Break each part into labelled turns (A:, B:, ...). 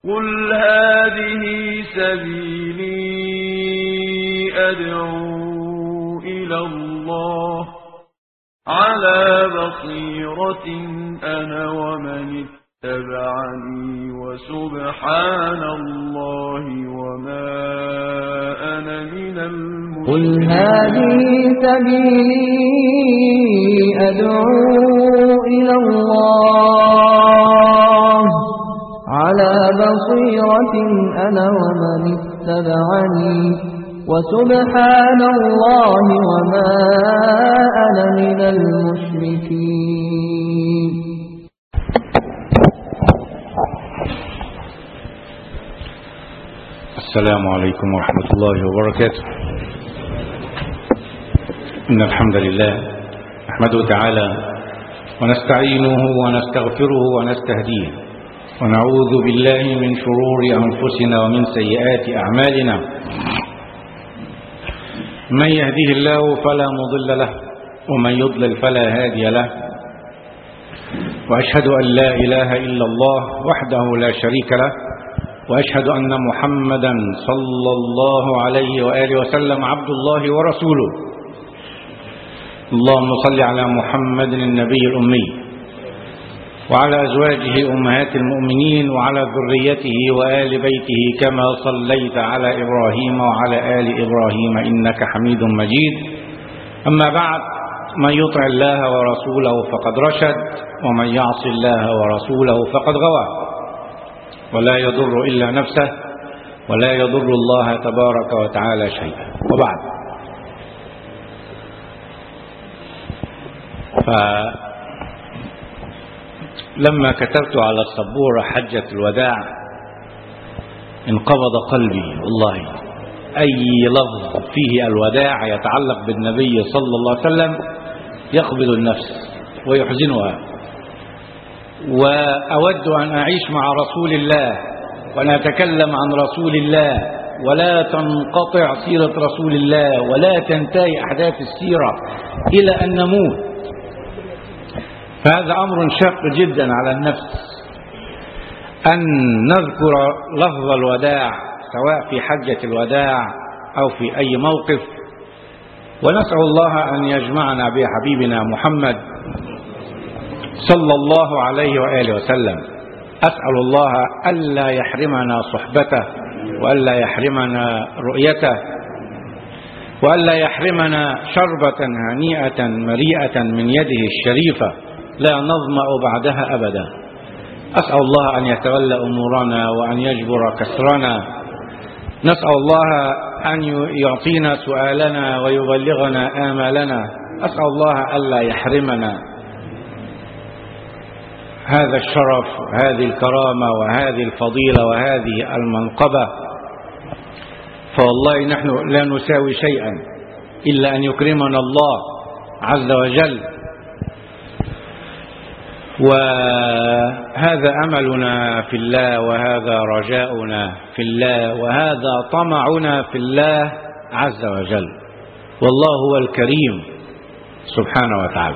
A: قل هذه سبيلي أدعو إلى الله على بصيرة أنا ومن اتبعني وسبحان الله وما أنا من
B: قل
A: المشركين
B: هذه سبيلي أدعو إلى الله على بصيرة أنا ومن اتبعني وسبحان الله وما أنا من المشركين
C: السلام عليكم ورحمة الله وبركاته إن الحمد لله نحمده تعالى ونستعينه ونستغفره ونستهديه ونعوذ بالله من شرور أنفسنا ومن سيئات أعمالنا من يهديه الله فلا مضل له ومن يضلل فلا هادي له وأشهد أن لا إله إلا الله وحده لا شريك له وأشهد أن محمدا صلى الله عليه وآله وسلم عبد الله ورسوله اللهم صل على محمد النبي الأمي وعلى أزواجه أمهات المؤمنين وعلى ذريته وآل بيته كما صليت على إبراهيم وعلى آل إبراهيم إنك حميد مجيد أما بعد من يطع الله ورسوله فقد رشد ومن يعص الله ورسوله فقد غوى ولا يضر إلا نفسه ولا يضر الله تبارك وتعالى شيئا وبعد فلما كتبت على السبورة حجة الوداع انقبض قلبي والله أي لفظ فيه الوداع يتعلق بالنبي صلى الله عليه وسلم يقبض النفس ويحزنها وأود أن أعيش مع رسول الله وأن أتكلم عن رسول الله ولا تنقطع سيرة رسول الله ولا تنتهي أحداث السيرة إلى أن نموت فهذا أمر شاق جدا على النفس أن نذكر لفظ الوداع سواء في حجة الوداع أو في أي موقف ونسأل الله أن يجمعنا بحبيبنا محمد صلى الله عليه وآله وسلم أسأل الله ألا يحرمنا صحبته وألا يحرمنا رؤيته وألا يحرمنا شربة هنيئة مريئة من يده الشريفة لا نظمأ بعدها أبدا أسأل الله أن يتولى أمورنا وأن يجبر كسرنا نسأل الله أن يعطينا سؤالنا ويبلغنا آمالنا أسأل الله ألا يحرمنا هذا الشرف هذه الكرامة وهذه الفضيلة وهذه المنقبة فوالله نحن لا نساوي شيئا إلا أن يكرمنا الله عز وجل وهذا أملنا في الله وهذا رجاؤنا في الله وهذا طمعنا في الله عز وجل والله هو الكريم سبحانه وتعالى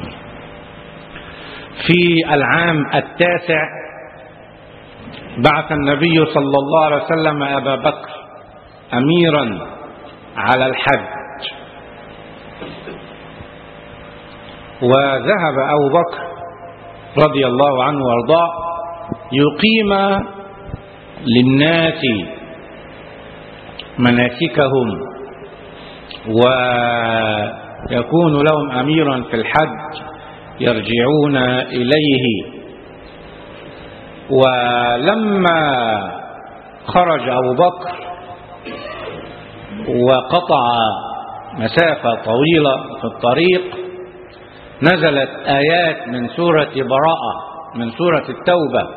C: في العام التاسع بعث النبي صلى الله عليه وسلم أبا بكر أميرا على الحج وذهب أبو بكر رضي الله عنه وارضاه يقيم للناس مناسكهم ويكون لهم أميرا في الحج يرجعون إليه ولما خرج أبو بكر وقطع مسافة طويلة في الطريق نزلت آيات من سورة براءة من سورة التوبة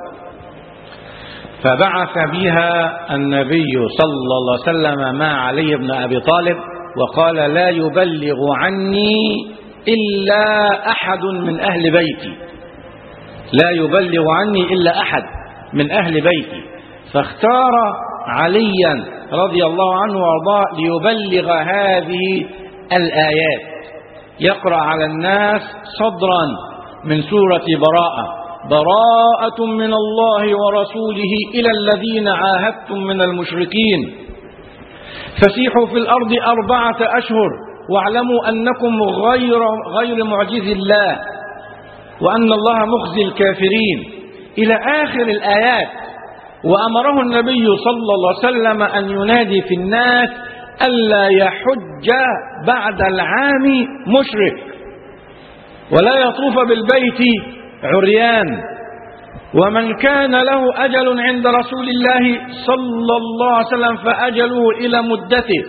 C: فبعث بها النبي صلى الله عليه وسلم مع علي بن أبي طالب وقال لا يبلغ عني إلا أحد من أهل بيتي لا يبلغ عني إلا أحد من أهل بيتي فاختار عليا رضي الله عنه وارضاه ليبلغ هذه الآيات يقرأ على الناس صدرا من سورة براءة براءة من الله ورسوله إلى الذين عاهدتم من المشركين فسيحوا في الأرض أربعة أشهر واعلموا أنكم غير, غير معجز الله وأن الله مخزي الكافرين إلى آخر الآيات وأمره النبي صلى الله عليه وسلم أن ينادي في الناس ألا يحج بعد العام مشرك ولا يطوف بالبيت عريان ومن كان له أجل عند رسول الله صلى الله عليه وسلم فأجله إلى مدته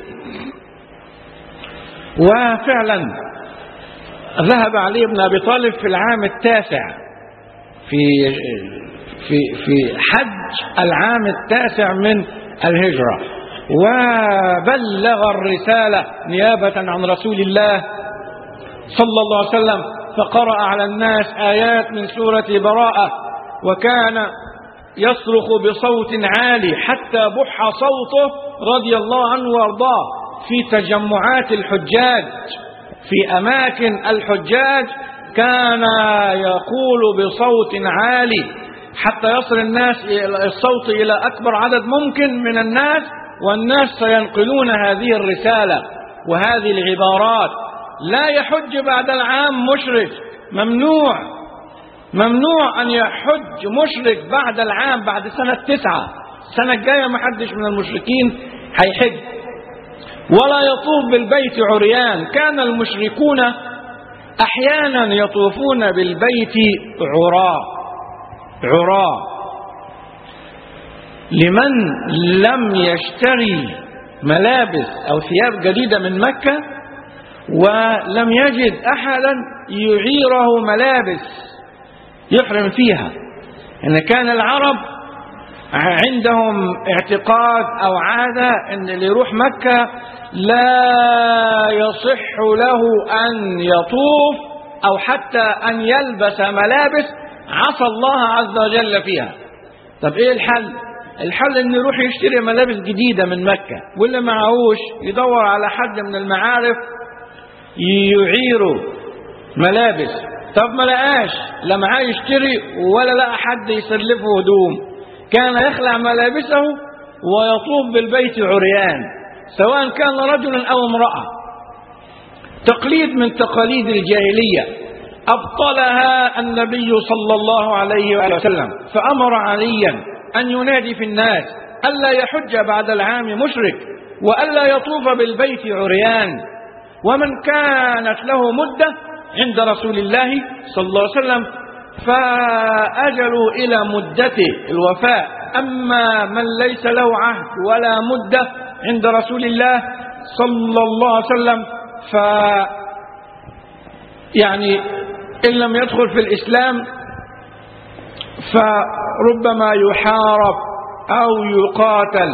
C: وفعلا ذهب علي بن أبي طالب في العام التاسع في في في حج العام التاسع من الهجرة وبلغ الرسالة نيابة عن رسول الله صلى الله عليه وسلم فقرأ على الناس آيات من سورة براءة وكان يصرخ بصوت عالي حتى بح صوته رضي الله عنه وارضاه في تجمعات الحجاج في أماكن الحجاج كان يقول بصوت عالي حتى يصل الناس الصوت إلى أكبر عدد ممكن من الناس والناس سينقلون هذه الرسالة وهذه العبارات لا يحج بعد العام مشرك ممنوع ممنوع أن يحج مشرك بعد العام بعد سنة تسعة السنة الجاية ما حدش من المشركين هيحج ولا يطوف بالبيت عريان كان المشركون أحيانا يطوفون بالبيت عراة عراة لمن لم يشتري ملابس أو ثياب جديدة من مكة ولم يجد أحدا يعيره ملابس يحرم فيها إن كان العرب عندهم اعتقاد أو عادة أن اللي يروح مكة لا يصح له أن يطوف أو حتى أن يلبس ملابس عصى الله عز وجل فيها طب إيه الحل الحل أن يروح يشتري ملابس جديدة من مكة واللي معهوش يدور على حد من المعارف يعيره ملابس طب ما لقاش لا معاه يشتري ولا لقى حد يسلفه هدوم كان يخلع ملابسه ويطوف بالبيت عريان سواء كان رجلا أو امرأة تقليد من تقاليد الجاهلية أبطلها النبي صلى الله عليه وآله وسلم فأمر عليا أن ينادي في الناس ألا يحج بعد العام مشرك وألا يطوف بالبيت عريان ومن كانت له مدة عند رسول الله صلى الله عليه وسلم فأجلوا إلى مدته الوفاء أما من ليس له عهد ولا مدة عند رسول الله صلى الله عليه وسلم ف يعني إن لم يدخل في الإسلام فربما يحارب أو يقاتل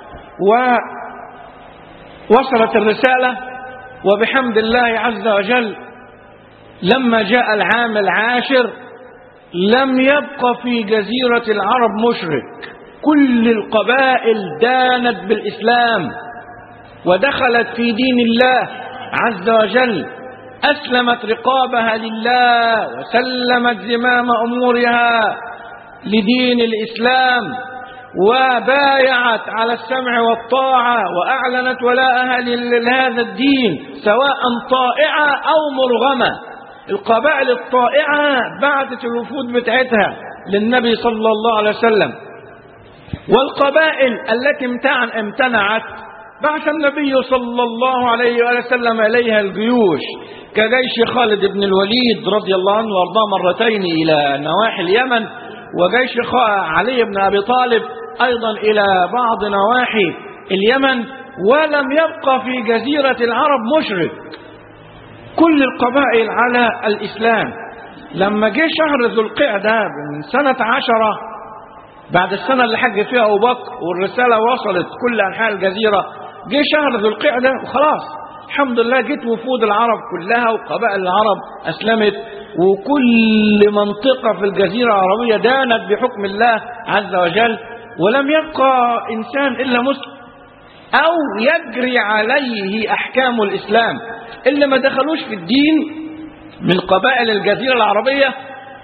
C: ووصلت الرسالة وبحمد الله عز وجل لما جاء العام العاشر لم يبق في جزيرة العرب مشرك كل القبائل دانت بالإسلام ودخلت في دين الله عز وجل أسلمت رقابها لله وسلمت زمام أمورها لدين الإسلام وبايعت على السمع والطاعة وأعلنت ولاءها لهذا الدين سواء طائعة أو مرغمة القبائل الطائعة بعثت الوفود بتاعتها للنبي صلى الله عليه وسلم والقبائل التي امتعن امتنعت بعث النبي صلى الله عليه وسلم إليها الجيوش كجيش خالد بن الوليد رضي الله عنه وارضاه مرتين إلى نواحي اليمن وجيش علي بن أبي طالب أيضا إلى بعض نواحي اليمن ولم يبقى في جزيرة العرب مشرك كل القبائل على الإسلام لما جه شهر ذو القعدة من سنة عشرة بعد السنة اللي حج فيها أبو بكر والرسالة وصلت كل أنحاء الجزيرة جه شهر ذو القعدة وخلاص الحمد لله جت وفود العرب كلها وقبائل العرب أسلمت وكل منطقة في الجزيرة العربية دانت بحكم الله عز وجل ولم يبقى إنسان إلا مسلم أو يجري عليه أحكام الإسلام اللي ما دخلوش في الدين من قبائل الجزيرة العربية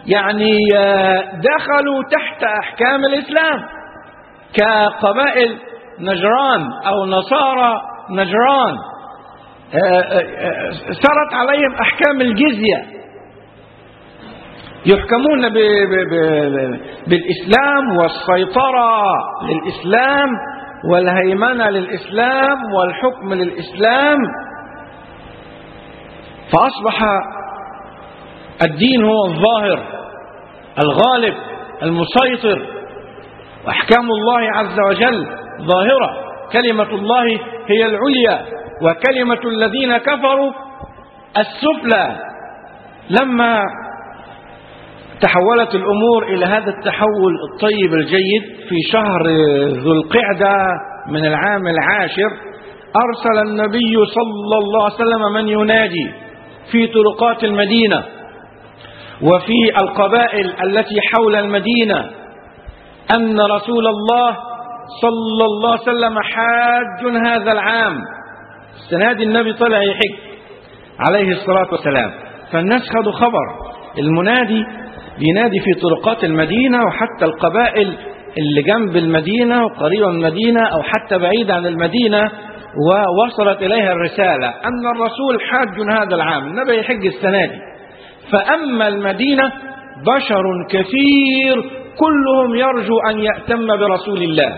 C: يعني آه، دخلوا تحت أحكام الإسلام كقبائل نجران أو نصارى نجران آه، آه، آه، سرت عليهم أحكام الجزية يحكمون ب ب ب بالإسلام والسيطرة للإسلام والهيمنة للإسلام والحكم للإسلام فأصبح الدين هو الظاهر الغالب المسيطر وأحكام الله عز وجل ظاهرة كلمة الله هي العليا وكلمة الذين كفروا السفلى لما تحولت الأمور إلى هذا التحول الطيب الجيد في شهر ذو القعدة من العام العاشر أرسل النبي صلى الله عليه وسلم من ينادي في طرقات المدينة وفي القبائل التي حول المدينة أن رسول الله صلى الله عليه وسلم حاج هذا العام السنة دي النبي طلع يحج عليه الصلاة والسلام فالناس خدوا خبر المنادي بينادي في طرقات المدينة وحتى القبائل اللي جنب المدينة وقريبة من المدينة أو حتى بعيد عن المدينة ووصلت إليها الرسالة أن الرسول حاج هذا العام النبي يحج السنة دي فأما المدينة بشر كثير كلهم يرجو أن يأتم برسول الله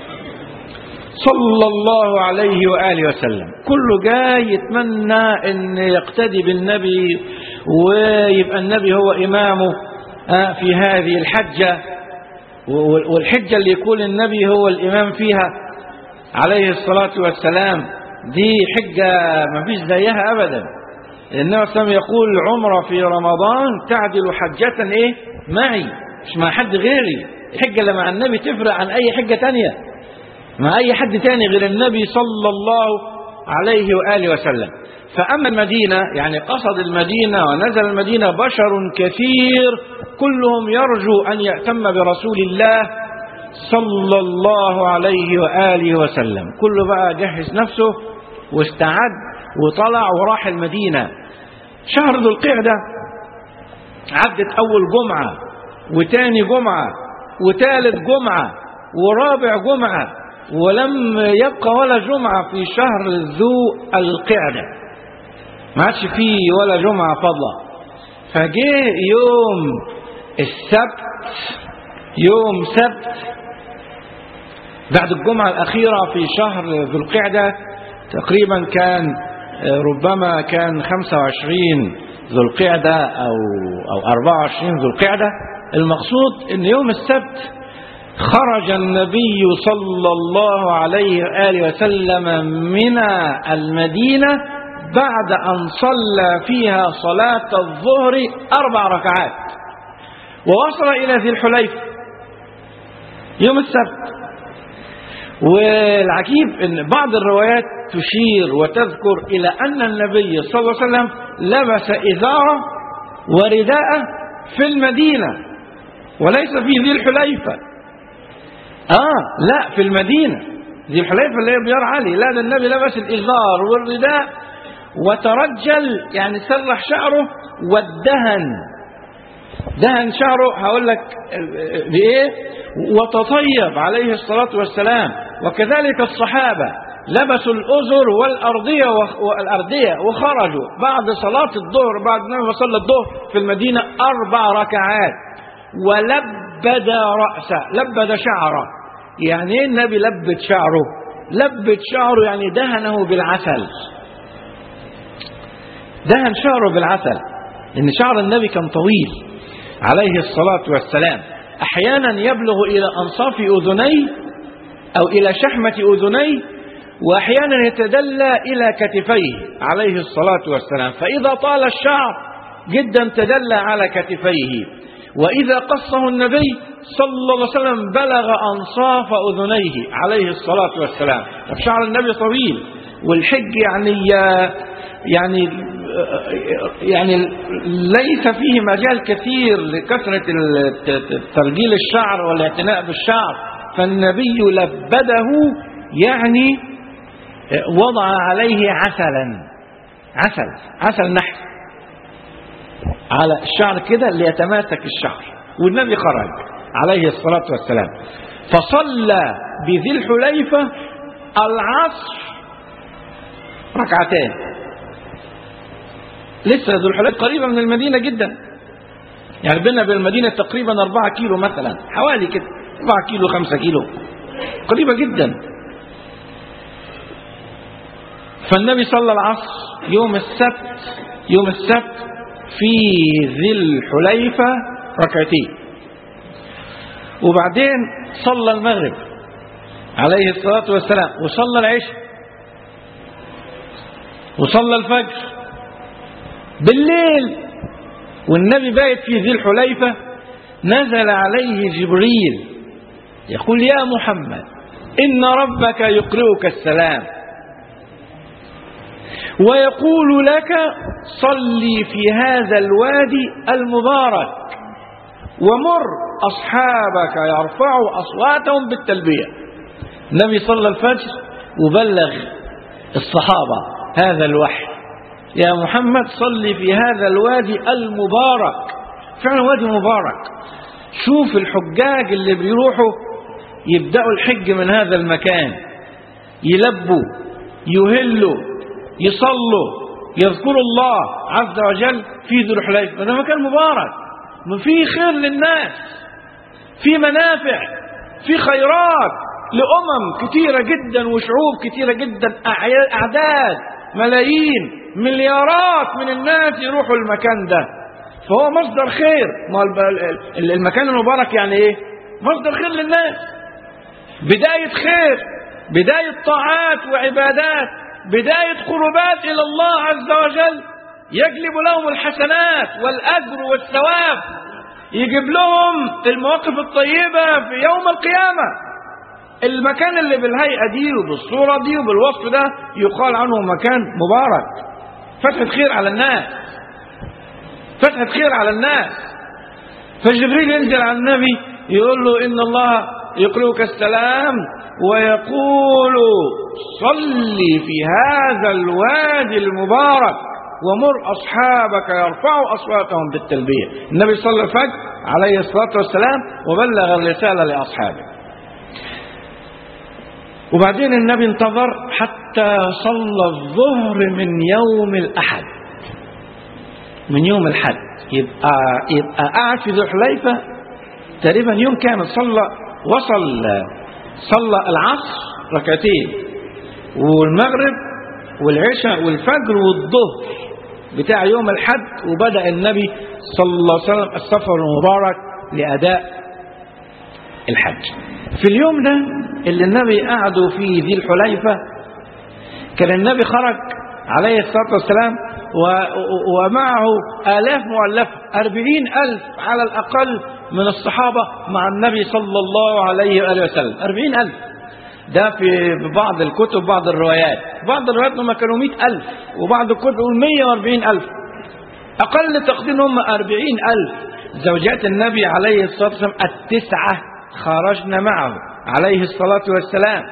C: صلى الله عليه وآله وسلم كله جاي يتمنى أن يقتدي بالنبي ويبقى النبي هو إمامه آه، في هذه الحجة والحجة اللي يكون النبي هو الإمام فيها عليه الصلاة والسلام دي حجة ما فيش زيها أبدا النبي صلى الله عليه وسلم يقول عمرة في رمضان تعدل حجة إيه معي مش مع حد غيري الحجة اللي مع النبي تفرق عن أي حجة تانية مع أي حد تاني غير النبي صلى الله عليه وآله وسلم فأما المدينة يعني قصد المدينة ونزل المدينة بشر كثير كلهم يرجو أن يأتم برسول الله صلى الله عليه وآله وسلم كله بقى جهز نفسه واستعد وطلع وراح المدينة شهر ذو القعدة عدت أول جمعة وتاني جمعة وتالت جمعة ورابع جمعة ولم يبقى ولا جمعة في شهر ذو القعدة ما عادش فيه ولا جمعة فضلة فجه يوم السبت يوم سبت بعد الجمعة الأخيرة في شهر ذو القعدة تقريبا كان ربما كان 25 ذو القعدة أو, أو 24 ذو القعدة المقصود أن يوم السبت خرج النبي صلى الله عليه وآله وسلم من المدينة بعد أن صلى فيها صلاة الظهر أربع ركعات ووصل إلى ذي الحليفة يوم السبت والعجيب أن بعض الروايات تشير وتذكر إلى أن النبي صلى الله عليه وسلم لبس إزارة ورداءه في المدينة وليس في ذي الحليفة آه لا في المدينة ذي الحليفة اللي هي بيار علي لا ده النبي لبس الإزار والرداء وترجل يعني سرح شعره وادهن دهن شعره هقول لك بإيه وتطيب عليه الصلاة والسلام وكذلك الصحابة لبسوا الأزر والأرضية والأردية وخرجوا بعد صلاة الظهر بعد ما صلى الظهر في المدينة أربع ركعات ولبد رأسه لبد شعره يعني ايه النبي لبد شعره لبد شعره يعني دهنه بالعسل دهن شعره بالعسل ان شعر النبي كان طويل عليه الصلاة والسلام احيانا يبلغ الى انصاف اذنيه او الى شحمة اذنيه واحيانا يتدلى الى كتفيه عليه الصلاة والسلام فاذا طال الشعر جدا تدلى على كتفيه وإذا قصه النبي صلى الله عليه وسلم بلغ أنصاف أذنيه عليه الصلاة والسلام شعر النبي طويل والحج يعني يعني يعني ليس فيه مجال كثير لكثرة ترجيل الشعر والاعتناء بالشعر فالنبي لبده يعني وضع عليه عسلا عسل عسل نحل على الشعر كده ليتماسك الشعر والنبي خرج عليه الصلاة والسلام فصلى بذي الحليفة العصر ركعتين لسه ذو الحليفة قريبة من المدينة جدا يعني بيننا وبين المدينة تقريبا أربعة كيلو مثلا حوالي كده أربعة كيلو خمسة كيلو قريبة جدا فالنبي صلى العصر يوم السبت يوم السبت في ذي الحليفة ركعتين وبعدين صلى المغرب عليه الصلاة والسلام وصلى العشاء وصلى الفجر بالليل والنبي بايت في ذي الحليفة نزل عليه جبريل يقول يا محمد إن ربك يقرئك السلام ويقول لك صلي في هذا الوادي المبارك ومر أصحابك يرفعوا أصواتهم بالتلبية النبي صلى الفجر وبلغ الصحابة هذا الوحي يا محمد صلي في هذا الوادي المبارك فعلا وادي مبارك شوف الحجاج اللي بيروحوا يبدأوا الحج من هذا المكان يلبوا يهلوا يصلوا يذكروا الله عز وجل في ذو الحليفة ده مكان مبارك فيه خير للناس في منافع في خيرات لأمم كتيرة جدا وشعوب كتيرة جدا أعداد ملايين مليارات من الناس يروحوا المكان ده فهو مصدر خير ما المكان المبارك يعني ايه مصدر خير للناس بداية خير بداية طاعات وعبادات بداية قربات إلى الله عز وجل يجلب لهم الحسنات والأجر والثواب يجيب لهم المواقف الطيبة في يوم القيامة المكان اللي بالهيئة دي وبالصورة دي وبالوصف ده يقال عنه مكان مبارك فتحة خير على الناس فتحة خير على الناس فجبريل ينزل على النبي يقول له إن الله يقرئك السلام ويقول صلي في هذا الوادي المبارك ومر أصحابك يرفعوا أصواتهم بالتلبية النبي صلى الفجر عليه الصلاة والسلام وبلغ الرسالة لأصحابه وبعدين النبي انتظر حتى صلى الظهر من يوم الأحد من يوم الحد يبقى يبقى قاعد في ذو حليفة تقريبا يوم كامل صلى وصل صلى العصر ركعتين والمغرب والعشاء والفجر والظهر بتاع يوم الحد وبدأ النبي صلى الله عليه وسلم السفر المبارك لأداء الحج في اليوم ده اللي النبي قعدوا فيه ذي الحليفة كان النبي خرج عليه الصلاة والسلام ومعه آلاف مؤلفة أربعين ألف على الأقل من الصحابة مع النبي صلى الله عليه وآله وسلم أربعين ألف ده في بعض الكتب بعض الروايات بعض الروايات هم كانوا مئة ألف وبعض الكتب يقول مية واربعين ألف أقل تقدير هم أربعين ألف زوجات النبي عليه الصلاة والسلام التسعة خرجنا معه عليه الصلاة والسلام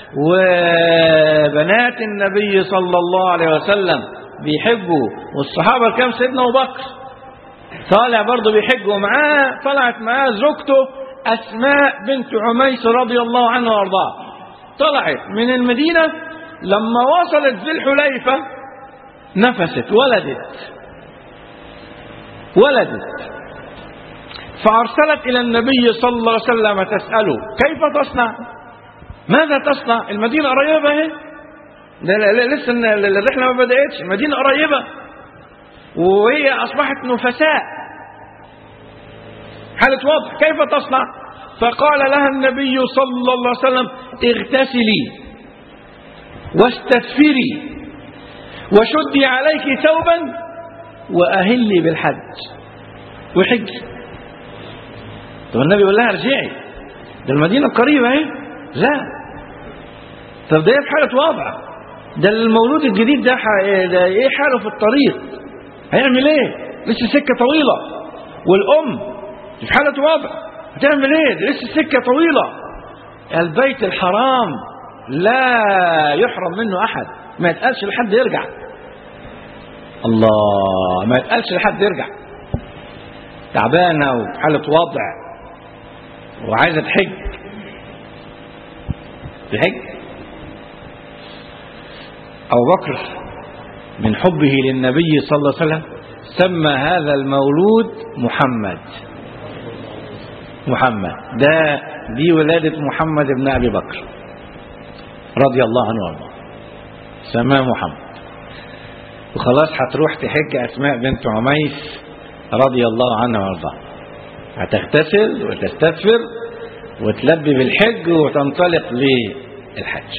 C: وبنات النبي صلى الله عليه وسلم بيحبوا والصحابة الكام سيدنا أبو بكر طالع برضه بيحجوا معاه طلعت معاه زوجته أسماء بنت عميس رضي الله عنها وارضاها طلعت من المدينة لما وصلت ذي الحليفة نفست ولدت ولدت فأرسلت إلى النبي صلى الله عليه وسلم تسأله كيف تصنع ماذا تصنع المدينة قريبة اهي لسه الرحلة ما بدأتش المدينة قريبة وهي أصبحت نفساء حالة وضع كيف تصنع فقال لها النبي صلى الله عليه وسلم اغتسلي واستدفري وشدي عليك ثوبا وأهلي بالحج وحجي طب النبي يقول لها ارجعي ده المدينة قريبة اهي لا طب ده في حالة وضع ده المولود الجديد ده, ده ايه حاله في الطريق هيعمل ايه لسه سكة طويلة والأم في حالة وضع هتعمل ايه ده لسه سكة طويلة البيت الحرام لا يحرم منه أحد ما يتقالش لحد يرجع الله ما يتقالش لحد يرجع تعبانة وفي حالة وضع وعايزة تحج تحج أبو بكر من حبه للنبي صلى الله عليه وسلم سمى هذا المولود محمد محمد ده دي ولادة محمد بن أبي بكر رضي الله عنه وارضاه سماه محمد وخلاص هتروح تحج أسماء بنت عميس رضي الله عنها وارضاها هتغتسل وتستغفر وتلبي بالحج وتنطلق للحج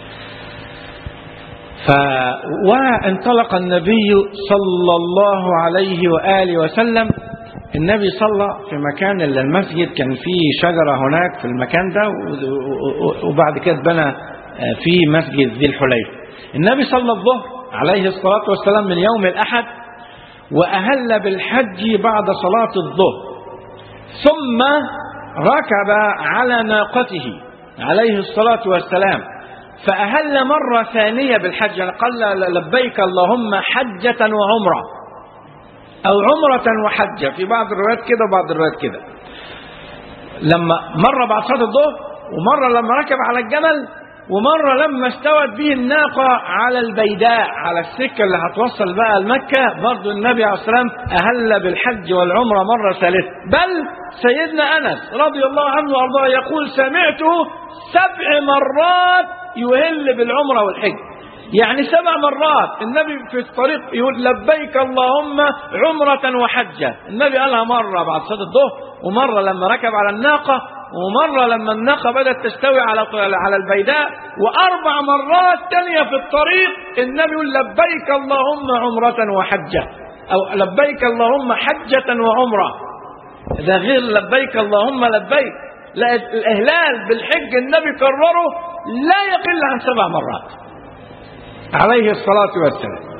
C: ف وانطلق النبي صلى الله عليه وآله وسلم النبي صلى في مكان اللي المسجد كان فيه شجرة هناك في المكان ده وبعد كده بنى في مسجد ذي الحليفة النبي صلى الظهر عليه الصلاة والسلام من يوم الأحد وأهل بالحج بعد صلاة الظهر ثم ركب على ناقته عليه الصلاة والسلام فأهل مرة ثانية بالحج يعني قال لبيك اللهم حجة وعمرة أو عمرة وحجة في بعض الروايات كده وبعض الروايات كده لما مرة بعد صلاة الظهر ومرة لما ركب على الجمل ومرة لما استوت به الناقة على البيداء على السكة اللي هتوصل بقى لمكة برضو النبي عليه الصلاة والسلام أهل بالحج والعمرة مرة ثالثة بل سيدنا أنس رضي الله عنه وأرضاه يقول سمعته سبع مرات يهل بالعمرة والحج يعني سبع مرات النبي في الطريق يقول لبيك اللهم عمرة وحجة النبي قالها مرة بعد صلاة الظهر ومرة لما ركب على الناقة ومرة لما الناقة بدأت تستوي على على البيداء وأربع مرات تانية في الطريق النبي يقول لبيك اللهم عمرة وحجة أو لبيك اللهم حجة وعمرة ده غير لبيك اللهم لبيك لا الإهلال بالحج النبي كرره لا يقل عن سبع مرات عليه الصلاة والسلام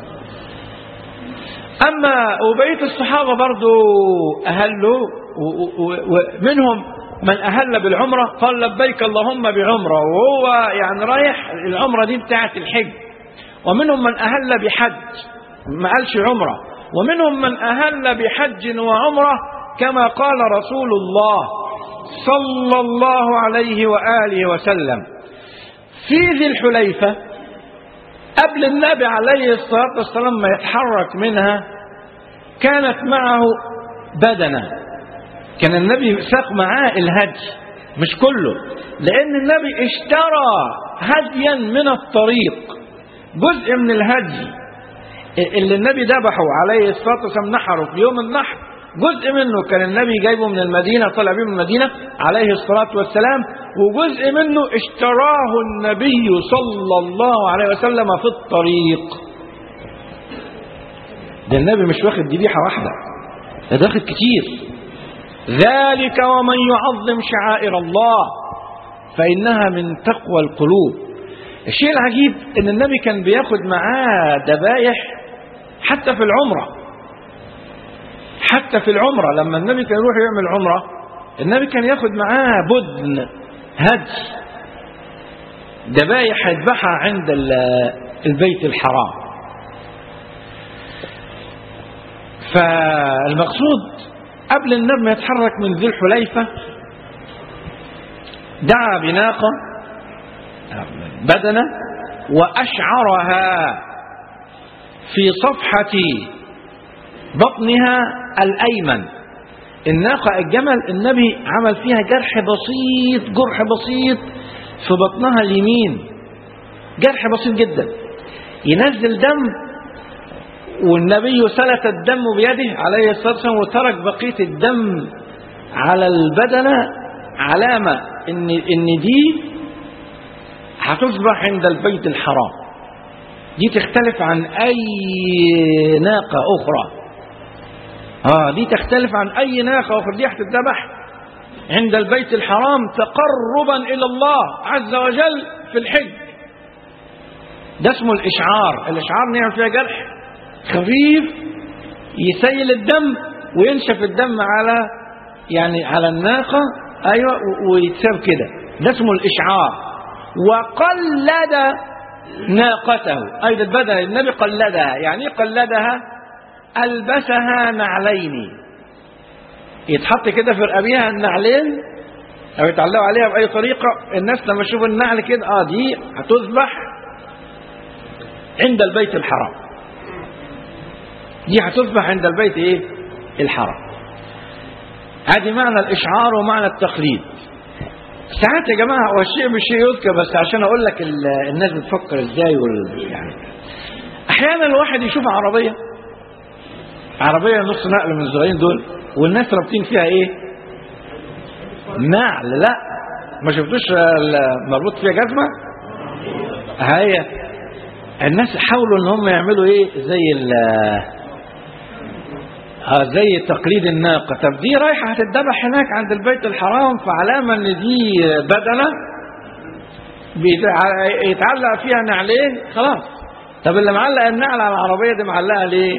C: أما وبقية الصحابة برضو أهلوا ومنهم من أهل بالعمرة قال لبيك اللهم بعمرة وهو يعني رايح العمرة دي بتاعة الحج ومنهم من أهل بحج ما قالش عمرة ومنهم من أهل بحج وعمرة كما قال رسول الله صلى الله عليه وآله وسلم في ذي الحليفة قبل النبي عليه الصلاة والسلام ما يتحرك منها كانت معه بدنة كان النبي ساق معاه الهدي مش كله لأن النبي اشترى هديا من الطريق جزء من الهدي اللي النبي ذبحه عليه الصلاة والسلام نحره في يوم النحر جزء منه كان النبي جايبه من المدينة طلع بيه من المدينة عليه الصلاة والسلام وجزء منه اشتراه النبي صلى الله عليه وسلم في الطريق ده النبي مش واخد ذبيحة واحدة ده واخد كتير ذلك ومن يعظم شعائر الله فإنها من تقوى القلوب الشيء العجيب ان النبي كان بياخد معاه ذبايح حتى في العمره حتى في العمرة لما النبي كان يروح يعمل عمرة النبي كان ياخد معاه بدن هدي ذبايح يذبحها عند البيت الحرام فالمقصود قبل النبي ما يتحرك من ذي الحليفة دعا بناقة بدنة وأشعرها في صفحة بطنها الأيمن الناقة الجمل النبي عمل فيها جرح بسيط جرح بسيط في بطنها اليمين جرح بسيط جدا ينزل دم والنبي سلت الدم بيده عليه الصلاة والسلام وترك بقية الدم على البدنة علامة إن, إن دي هتصبح عند البيت الحرام دي تختلف عن أي ناقة أخرى آه دي تختلف عن أي ناقة أخرى دي هتتذبح عند البيت الحرام تقربا إلى الله عز وجل في الحج ده اسمه الإشعار الإشعار نعمل فيها جرح خفيف يسيل الدم وينشف الدم على يعني على الناقة أيوة ويتساب كده ده اسمه الإشعار وقلد ناقته أيضا بدأ النبي قلدها يعني قلدها ألبسها نعلين يتحط كده في رقابيها النعلين او يتعلقوا عليها باي طريقه الناس لما تشوف النعل كده اه دي هتذبح عند البيت الحرام دي هتذبح عند البيت ايه الحرام ادي معنى الاشعار ومعنى التقليد ساعات يا جماعه هو الشيء مش شيء يذكر بس عشان اقول لك ال- الناس بتفكر ازاي وال... يعني احيانا الواحد يشوف عربيه عربيه نص نقل من الصغيرين دول والناس رابطين فيها ايه نعل لا ما شفتوش ال- مربوط فيها جزمه هي الناس حاولوا ان هم يعملوا ايه زي ال آه زي تقليد الناقة طب دي رايحة هتتذبح هناك عند البيت الحرام فعلامة ان دي بدنة بيتع- يتعلق فيها نعلين خلاص طب اللي معلق النعل على العربية دي معلقة ليه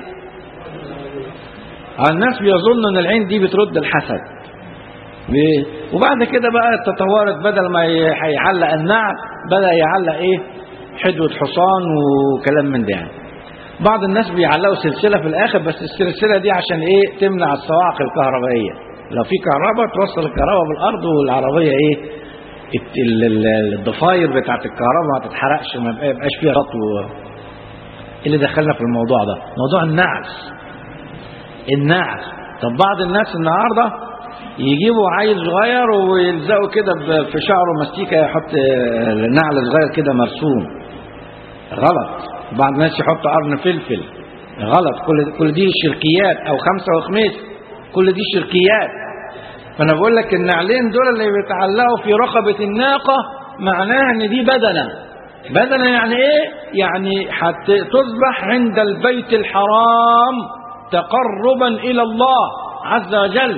C: آه الناس بيظنوا ان العين دي بترد الحسد ب- وبعد كده بقى تطورت بدل ما ي- هيعلق النعل بدأ يعلق ايه حدوة حصان وكلام من ده يعني بعض الناس بيعلقوا سلسلة في الآخر بس السلسلة دي عشان إيه تمنع الصواعق الكهربائية لو في كهرباء توصل الكهرباء بالأرض والعربية إيه الت- ال- ال- الضفاير بتاعت الكهرباء ما تتحرقش ما يبقى- يبقاش فيها رطو إيه اللي دخلنا في الموضوع ده موضوع النعس النعس طب بعض الناس النهارده يجيبوا عيل صغير ويلزقوا كده ب- في شعره مستيكه يحط آه، نعل صغير كده مرسوم غلط بعض الناس يحط قرن فلفل غلط كل كل دي شركيات او خمسه وخميس كل دي شركيات فانا بقول لك النعلين دول اللي بيتعلقوا في رقبه الناقه معناها ان دي بدنه بدنه يعني ايه يعني هتذبح عند البيت الحرام تقربا الى الله عز وجل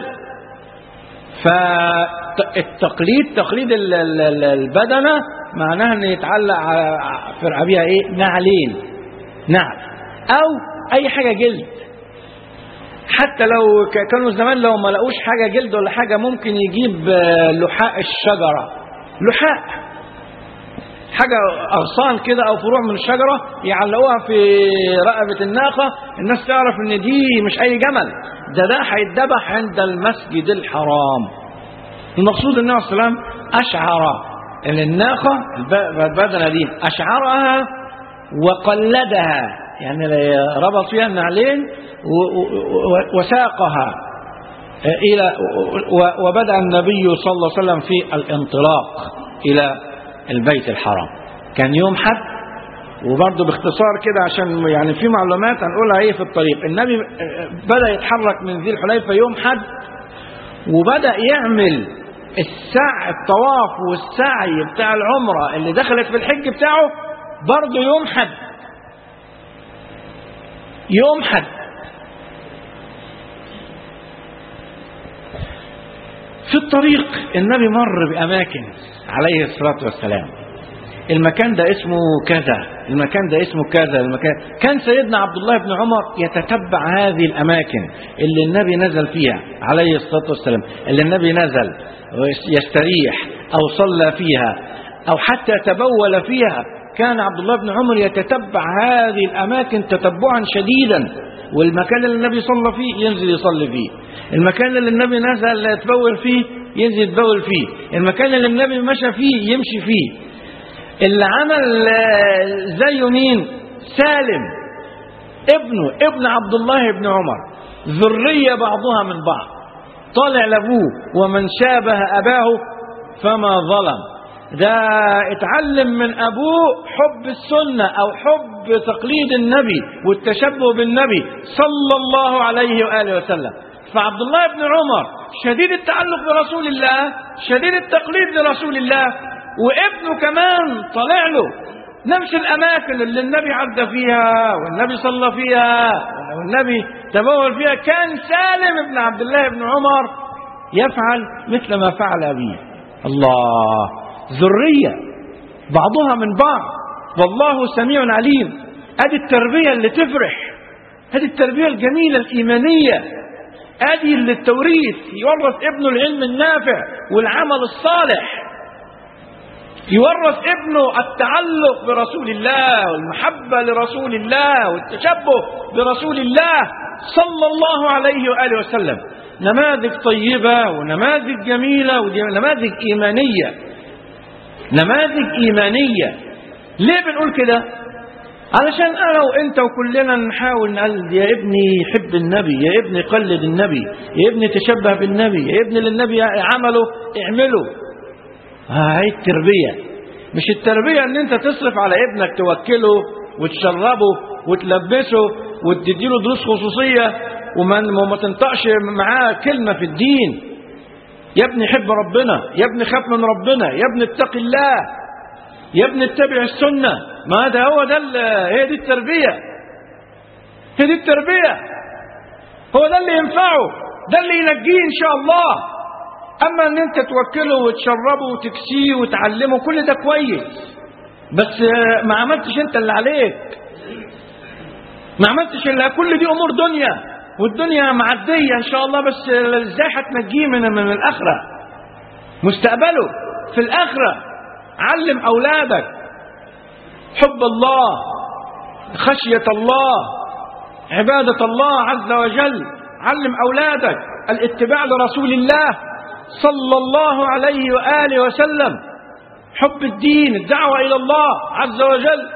C: فالتقليد تقليد ال- ال- ال- البدنه معناها ان يتعلق على- في رقبيها ايه نعلين نعل او اي حاجه جلد حتى لو ك- كانوا زمان لو ما لقوش حاجه جلد ولا حاجه ممكن يجيب آه، لحاء الشجره لحاء حاجة أغصان كده أو فروع من الشجرة يعلقوها في رقبة الناقة الناس تعرف إن دي مش أي جمل ده ده هيتذبح عند المسجد الحرام المقصود النبي صلى الله عليه وسلم أشعر إن الناقة الب- البدنة دي أشعرها وقلدها يعني ربط فيها النعلين و- و- و- وساقها إلى و- وبدأ النبي صلى الله عليه وسلم في الانطلاق إلى البيت الحرام كان يوم حد وبرضه باختصار كده عشان يعني في معلومات هنقولها ايه في الطريق النبي بدأ يتحرك من ذي الحليفة يوم حد وبدأ يعمل السعي الطواف والسعي بتاع العمرة اللي دخلت في الحج بتاعه برضه يوم حد يوم حد في الطريق النبي مر بأماكن عليه الصلاة والسلام المكان ده اسمه كذا المكان ده اسمه كذا المكان كان سيدنا عبد الله بن عمر يتتبع هذه الأماكن اللي النبي نزل فيها عليه الصلاة والسلام اللي النبي نزل يستريح أو صلى فيها أو حتى تبول فيها كان عبد الله بن عمر يتتبع هذه الأماكن تتبعا شديدا والمكان اللي النبي صلى فيه ينزل يصلي فيه المكان اللي النبي نزل يتبول فيه ينزل يتبول فيه المكان اللي النبي مشى فيه يمشي فيه اللي عمل آه، زيه مين سالم ابنه ابن عبد الله بن عمر ذرية بعضها من بعض طالع لابوه ومن شابه أباه فما ظلم ده اتعلم من أبوه حب السنة أو حب تقليد النبي والتشبه بالنبي صلى الله عليه وآله وسلم فعبد الله بن عمر شديد التعلق برسول الله شديد التقليد لرسول الله وابنه كمان طالع له نفس الأماكن اللي النبي عدى فيها والنبي صلى فيها والنبي تبول فيها كان سالم بن عبد الله بن عمر يفعل مثل ما فعل أبيه الله ذرية بعضها من بعض والله سميع عليم ادي التربية اللي تفرح هذه التربية الجميلة الإيمانية ادي اللي التوريث يورث ابنه العلم النافع والعمل الصالح يورث ابنه التعلق برسول الله والمحبة لرسول الله والتشبه برسول الله صلى الله عليه وآله وسلم نماذج طيبة ونماذج جميلة ونماذج إيمانية نماذج إيمانية ليه بنقول كده علشان أنا وإنت وكلنا نحاول نقلد يا ابني حب النبي يا ابني قلد النبي يا ابني تشبه بالنبي يا ابني اللي النبي عمله اعمله هاي التربية مش التربية ان انت تصرف على ابنك توكله وتشربه وتلبسه وتديله دروس خصوصية وما وما تنطقش معاه كلمة في الدين يا ابني حب ربنا يا ابني خاف من ربنا يا ابني اتق الله يا ابني اتبع السنة ما ده هو ده ال- هي دي التربية هي دي التربية هو ده اللي ينفعه ده اللي ينجيه ان شاء الله اما ان انت توكله وتشربه وتكسيه وتعلمه كل ده كويس بس آه، ما عملتش انت اللي عليك ما عملتش الا كل دي امور دنيا والدنيا معديه ان شاء الله بس ازاي هتنجيه من من الاخره مستقبله في الاخره علم اولادك حب الله خشيه الله عباده الله عز وجل علم اولادك الاتباع لرسول الله صلى الله عليه واله وسلم حب الدين الدعوه الى الله عز وجل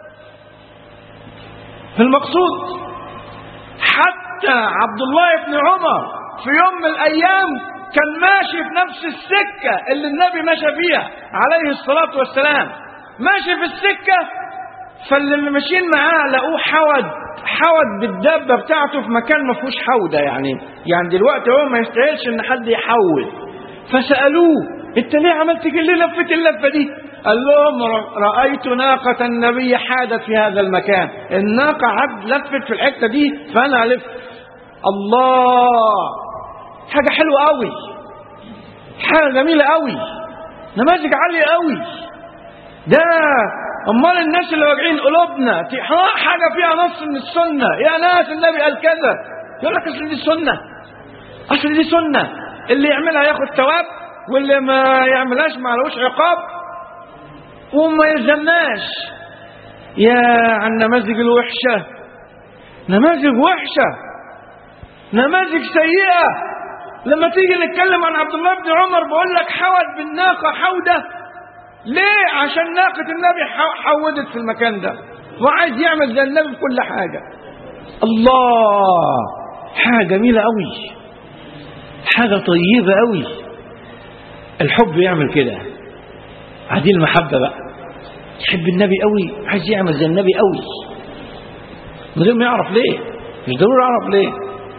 C: في المقصود حتى عبد الله بن عمر في يوم من الايام كان ماشي في نفس السكه اللي النبي مشى فيها عليه الصلاه والسلام ماشي في السكه فاللي ماشيين معاه لقوه حود حود بالدابه بتاعته في مكان ما فيهوش حوده يعني يعني دلوقتي هو ما يستاهلش ان حد يحول فسالوه انت ليه عملت كده ليه لفت اللفه دي قال لهم ر- رايت ناقه النبي حادت في هذا المكان الناقه عد لفت في الحته دي فانا الف الله حاجه حلوه قوي حاجه جميله قوي نماذج عاليه قوي ده امال الناس اللي واجعين قلوبنا في حاجه فيها نص من السنه يا ناس النبي قال كذا يقول لك اصل دي سنه اصل دي سنه اللي يعملها ياخد ثواب واللي ما يعملهاش ما لهوش عقاب وما يلزمناش يا عن النماذج الوحشه نماذج وحشه نماذج سيئه لما تيجي نتكلم عن عبد الله بن عمر بقول لك حود بالناقه حوده ليه عشان ناقة النبي حو- حودت في المكان ده وعايز يعمل زي النبي في كل حاجة الله حاجة جميلة قوي حاجة طيبة قوي الحب يعمل كده عدي المحبة بقى يحب النبي قوي عايز يعمل زي النبي قوي من غير ما يعرف ليه مش ضروري يعرف ليه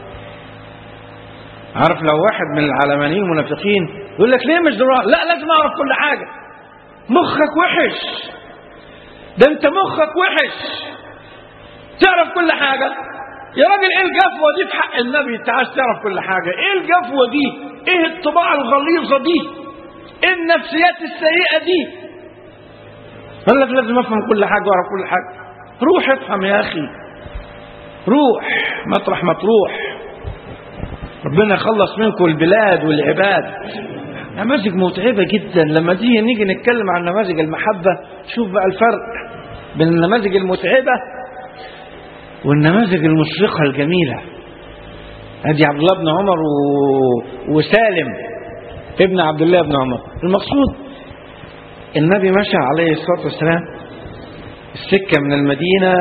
C: عارف لو واحد من العلمانيين المنافقين يقول لك ليه مش ضروري لا لازم اعرف كل حاجه مخك وحش ده انت مخك وحش تعرف كل حاجة يا راجل ايه الجفوة دي في حق النبي انت عايز تعرف كل حاجة ايه الجفوة دي ايه الطباع الغليظة دي ايه النفسيات السيئة دي قال لك لازم افهم كل حاجة واعرف كل حاجة روح افهم يا اخي روح مطرح ما تروح ربنا يخلص منكم البلاد والعباد نماذج متعبة جدا لما تيجي نيجي نتكلم عن نماذج المحبة شوف بقى الفرق بين النماذج المتعبة والنماذج المشرقة الجميلة ادي عبد الله بن عمر و... وسالم ابن عبد الله بن عمر المقصود النبي مشى عليه الصلاة والسلام السكة من المدينة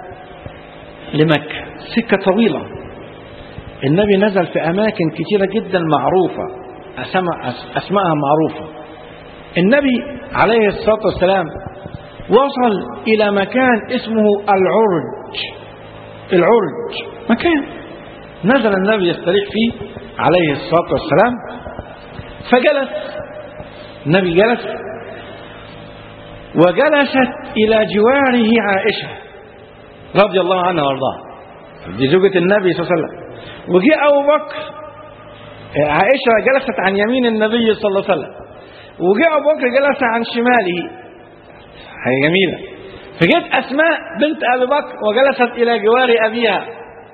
C: لمكة سكة طويلة النبي نزل في أماكن كثيرة جدا معروفة أسماء أسماءها معروفة النبي عليه الصلاة والسلام وصل إلى مكان اسمه العرج العرج مكان نزل النبي يستريح فيه عليه الصلاة والسلام فجلس النبي جلس وجلست إلى جواره عائشة رضي الله عنها وارضاها دي زوجة النبي صلى الله عليه وسلم وجاء أبو بكر عائشة جلست عن يمين النبي صلى الله عليه وسلم وجاء أبو بكر جلس عن شماله حاجة جميلة فجت أسماء بنت أبي بكر وجلست إلى جوار أبيها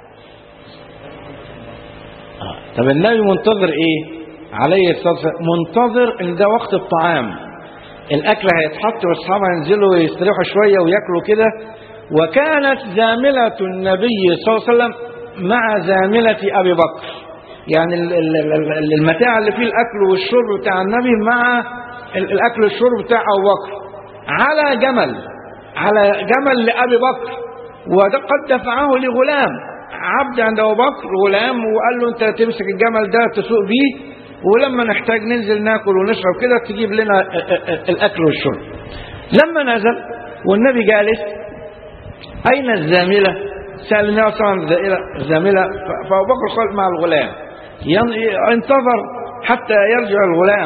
C: آه. طب النبي منتظر إيه عليه الصلاة والسلام منتظر إن ده وقت الطعام الأكل هيتحط والصحابة ينزلوا ويستريحوا شوية وياكلوا كده وكانت زاملة النبي صلى الله عليه وسلم مع زاملة أبي بكر يعني ال- ال- ال- المتاع اللي فيه الأكل والشرب بتاع النبي مع ال- الأكل والشرب بتاع أبو بكر على جمل على جمل لأبي بكر وقد دفعه لغلام عبد عند أبو بكر غلام وقال له أنت تمسك الجمل ده تسوق بيه ولما نحتاج ننزل ناكل ونشرب كده تجيب لنا ال- ال- الأكل والشرب لما نزل والنبي جالس أين الزاملة سأل النبي صلى الله عليه وسلم الزاملة ف- فأبو بكر قال مع الغلام ين- انتظر حتى يرجع الغلام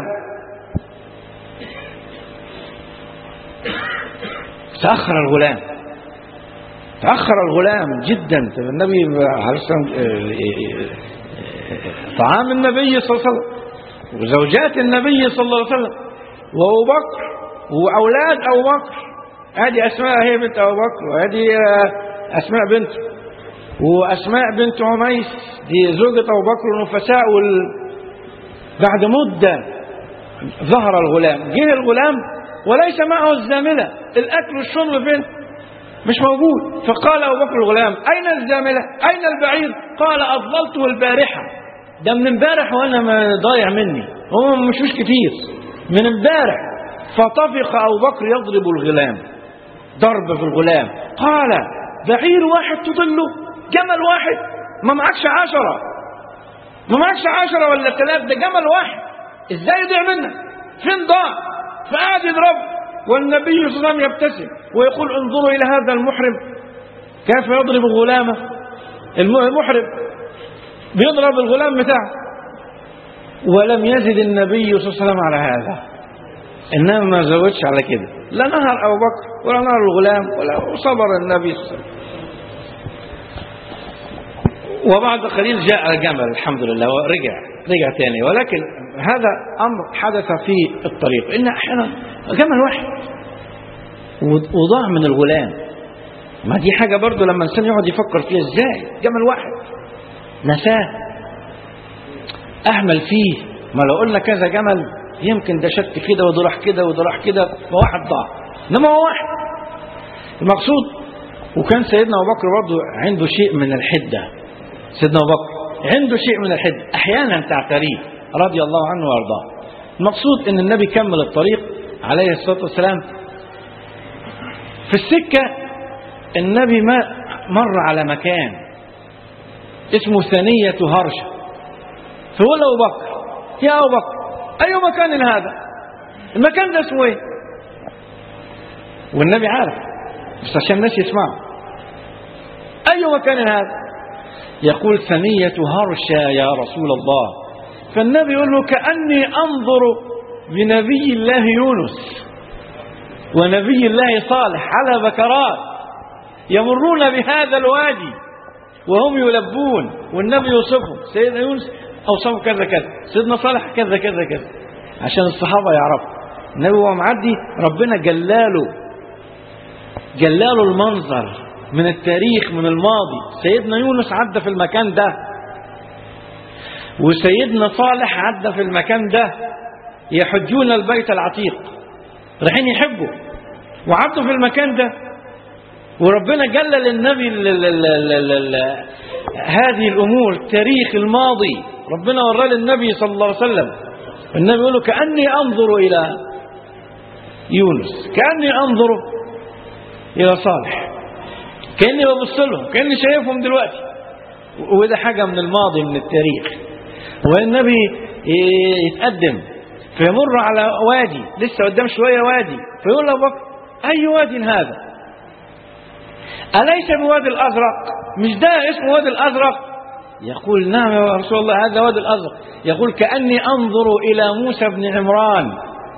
C: تأخر الغلام تأخر الغلام جدا طب النبي عليه الصلاة والسلام طعام النبي صلى الله عليه وسلم وزوجات النبي صلى الله عليه وسلم وأبو بكر وأولاد أبو بكر هذه أسماء هي بنت أبو بكر وهذه أسماء بنته وأسماء بنت عميس دي زوجة أبو بكر ونفساء وال... بعد مدة ظهر الغلام جه الغلام وليس معه الزاملة الأكل والشرب فين مش موجود فقال أبو بكر الغلام أين الزاملة أين البعير قال أضللته البارحة ده من امبارح وأنا ما ضايع مني هو مش مش كتير من امبارح فطفق أبو بكر يضرب الغلام ضرب في الغلام قال بعير واحد تضله جمل واحد ما معكش عشرة ما معكش عشرة ولا ثلاث ده جمل واحد ازاي يضيع منك فين ضاع فقعد يضرب والنبي صلى الله عليه وسلم يبتسم ويقول انظروا الى هذا المحرم كيف يضرب غلامه الم- المحرم بيضرب الغلام بتاعه ولم يزد النبي صلى الله عليه وسلم على هذا انما ما زودش على كده لا نهر ابو بكر ولا نهر الغلام ولا صبر النبي صلى الله عليه وسلم وبعد قليل جاء الجمل الحمد لله ورجع رجع تاني ولكن هذا امر حدث في الطريق ان احيانا جمل واحد وضاع من الغلام ما دي حاجه برضه لما الانسان يقعد يفكر فيها ازاي جمل واحد نساه اهمل فيه ما لو قلنا كذا جمل يمكن ده شت كده وده راح كده وده راح كده فواحد ضاع انما هو واحد المقصود وكان سيدنا ابو بكر برضه عنده شيء من الحده سيدنا ابو بكر عنده شيء من الحده احيانا تعتريه رضي الله عنه وارضاه المقصود ان النبي كمل الطريق عليه الصلاه والسلام في السكه النبي ما مر على مكان اسمه ثنيه هرشه فقول ابو بكر يا ابو بكر اي مكان هذا المكان ده اسمه ايه والنبي عارف بس عشان الناس يسمعوا اي مكان هذا يقول ثنية هرشا يا رسول الله فالنبي يقول له كأني أنظر بنبي الله يونس ونبي الله صالح على بكرات يمرون بهذا الوادي وهم يلبون والنبي يوصفهم سيدنا يونس أوصفه كذا كذا سيدنا صالح كذا كذا كذا عشان الصحابة يعرفوا النبي وهو معدي ربنا جلاله جلاله المنظر من التاريخ من الماضي سيدنا يونس عدى في المكان ده وسيدنا صالح عدى في المكان ده يحجون البيت العتيق رايحين يحبوا وعدوا في المكان ده وربنا جلل النبي ال ال ال ال ال ال هذه الامور التاريخ الماضي ربنا وراه للنبي صلى الله عليه وسلم النبي يقول له كاني انظر الى يونس كاني انظر الى صالح كاني ببص لهم كاني شايفهم دلوقتي وده حاجه من الماضي من التاريخ والنبي يتقدم فيمر على وادي لسه قدام شويه وادي فيقول له بكر اي واد هذا اليس بوادي الازرق مش ده اسمه وادي الازرق يقول نعم يا رسول الله هذا وادي الازرق يقول كاني انظر الى موسى بن عمران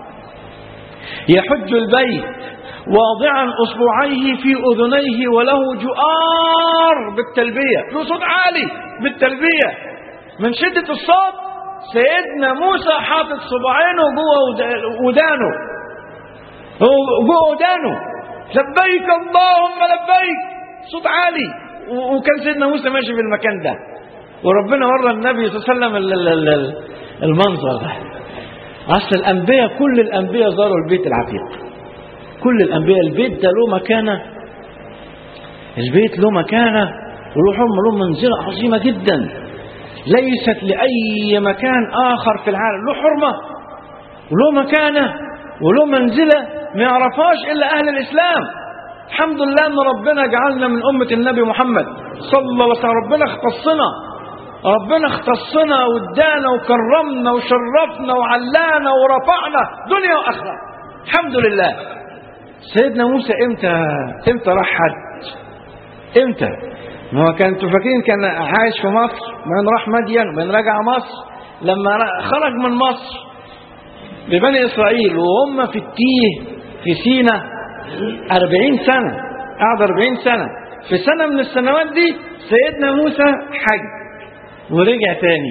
C: يحج البيت واضعا اصبعيه في اذنيه وله جؤار بالتلبيه له صوت عالي بالتلبيه من شده الصوت سيدنا موسى حاطط صباعينه جوه ودانه جوه ودانه لبيك اللهم لبيك صوت عالي وكان سيدنا موسى ماشي في المكان ده وربنا ورى النبي صلى الله عليه وسلم المنظر ده اصل الانبياء كل الانبياء زاروا البيت العتيق كل الانبياء البيت ده له مكانه البيت له مكانه وله حرمه له منزله عظيمه جدا ليست لأي مكان آخر في العالم له حرمة وله مكانة وله منزلة ما يعرفهاش إلا أهل الإسلام الحمد لله أن ربنا جعلنا من أمة النبي محمد صلى الله عليه وسلم ربنا اختصنا ربنا اختصنا وادانا وكرمنا وشرفنا وعلانا ورفعنا دنيا وآخرة الحمد لله سيدنا موسى امتى امتى راح حج امتى ما هو كان انتوا فاكرين كان عايش في مصر من راح مدين ومن رجع مصر لما ر- خرج من مصر ببني اسرائيل وهم في التيه في سينا أربعين سنة قعد أربعين سنة في سنة من السنوات دي سيدنا موسى حج ورجع تاني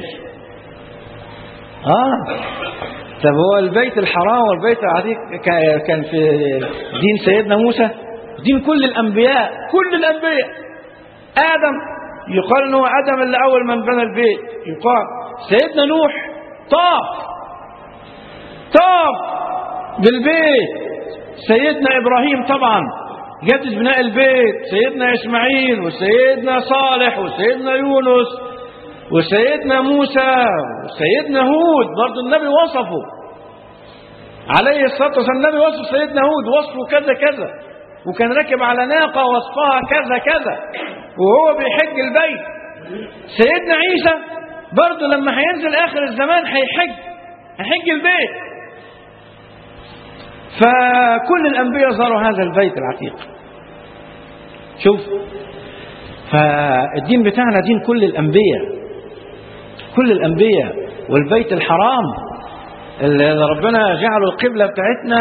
C: اه طب هو البيت الحرام والبيت العتيق كا- كان في دين سيدنا موسى دين كل الانبياء كل الانبياء ادم يقال ان هو ادم اللي اول من بنى البيت يقال سيدنا نوح طاف طاف بالبيت سيدنا ابراهيم طبعا جدد بناء البيت سيدنا اسماعيل وسيدنا صالح وسيدنا يونس وسيدنا موسى وسيدنا هود برضه النبي وصفه عليه الصلاة والسلام النبي وصف سيدنا هود وصفه كذا كذا وكان راكب على ناقة وصفها كذا كذا وهو بيحج البيت سيدنا عيسى برضه لما هينزل آخر الزمان هيحج هيحج البيت فكل الأنبياء زاروا هذا البيت العتيق شوف فالدين بتاعنا دين كل الأنبياء كل الأنبياء والبيت الحرام اللي ربنا جعله القبلة بتاعتنا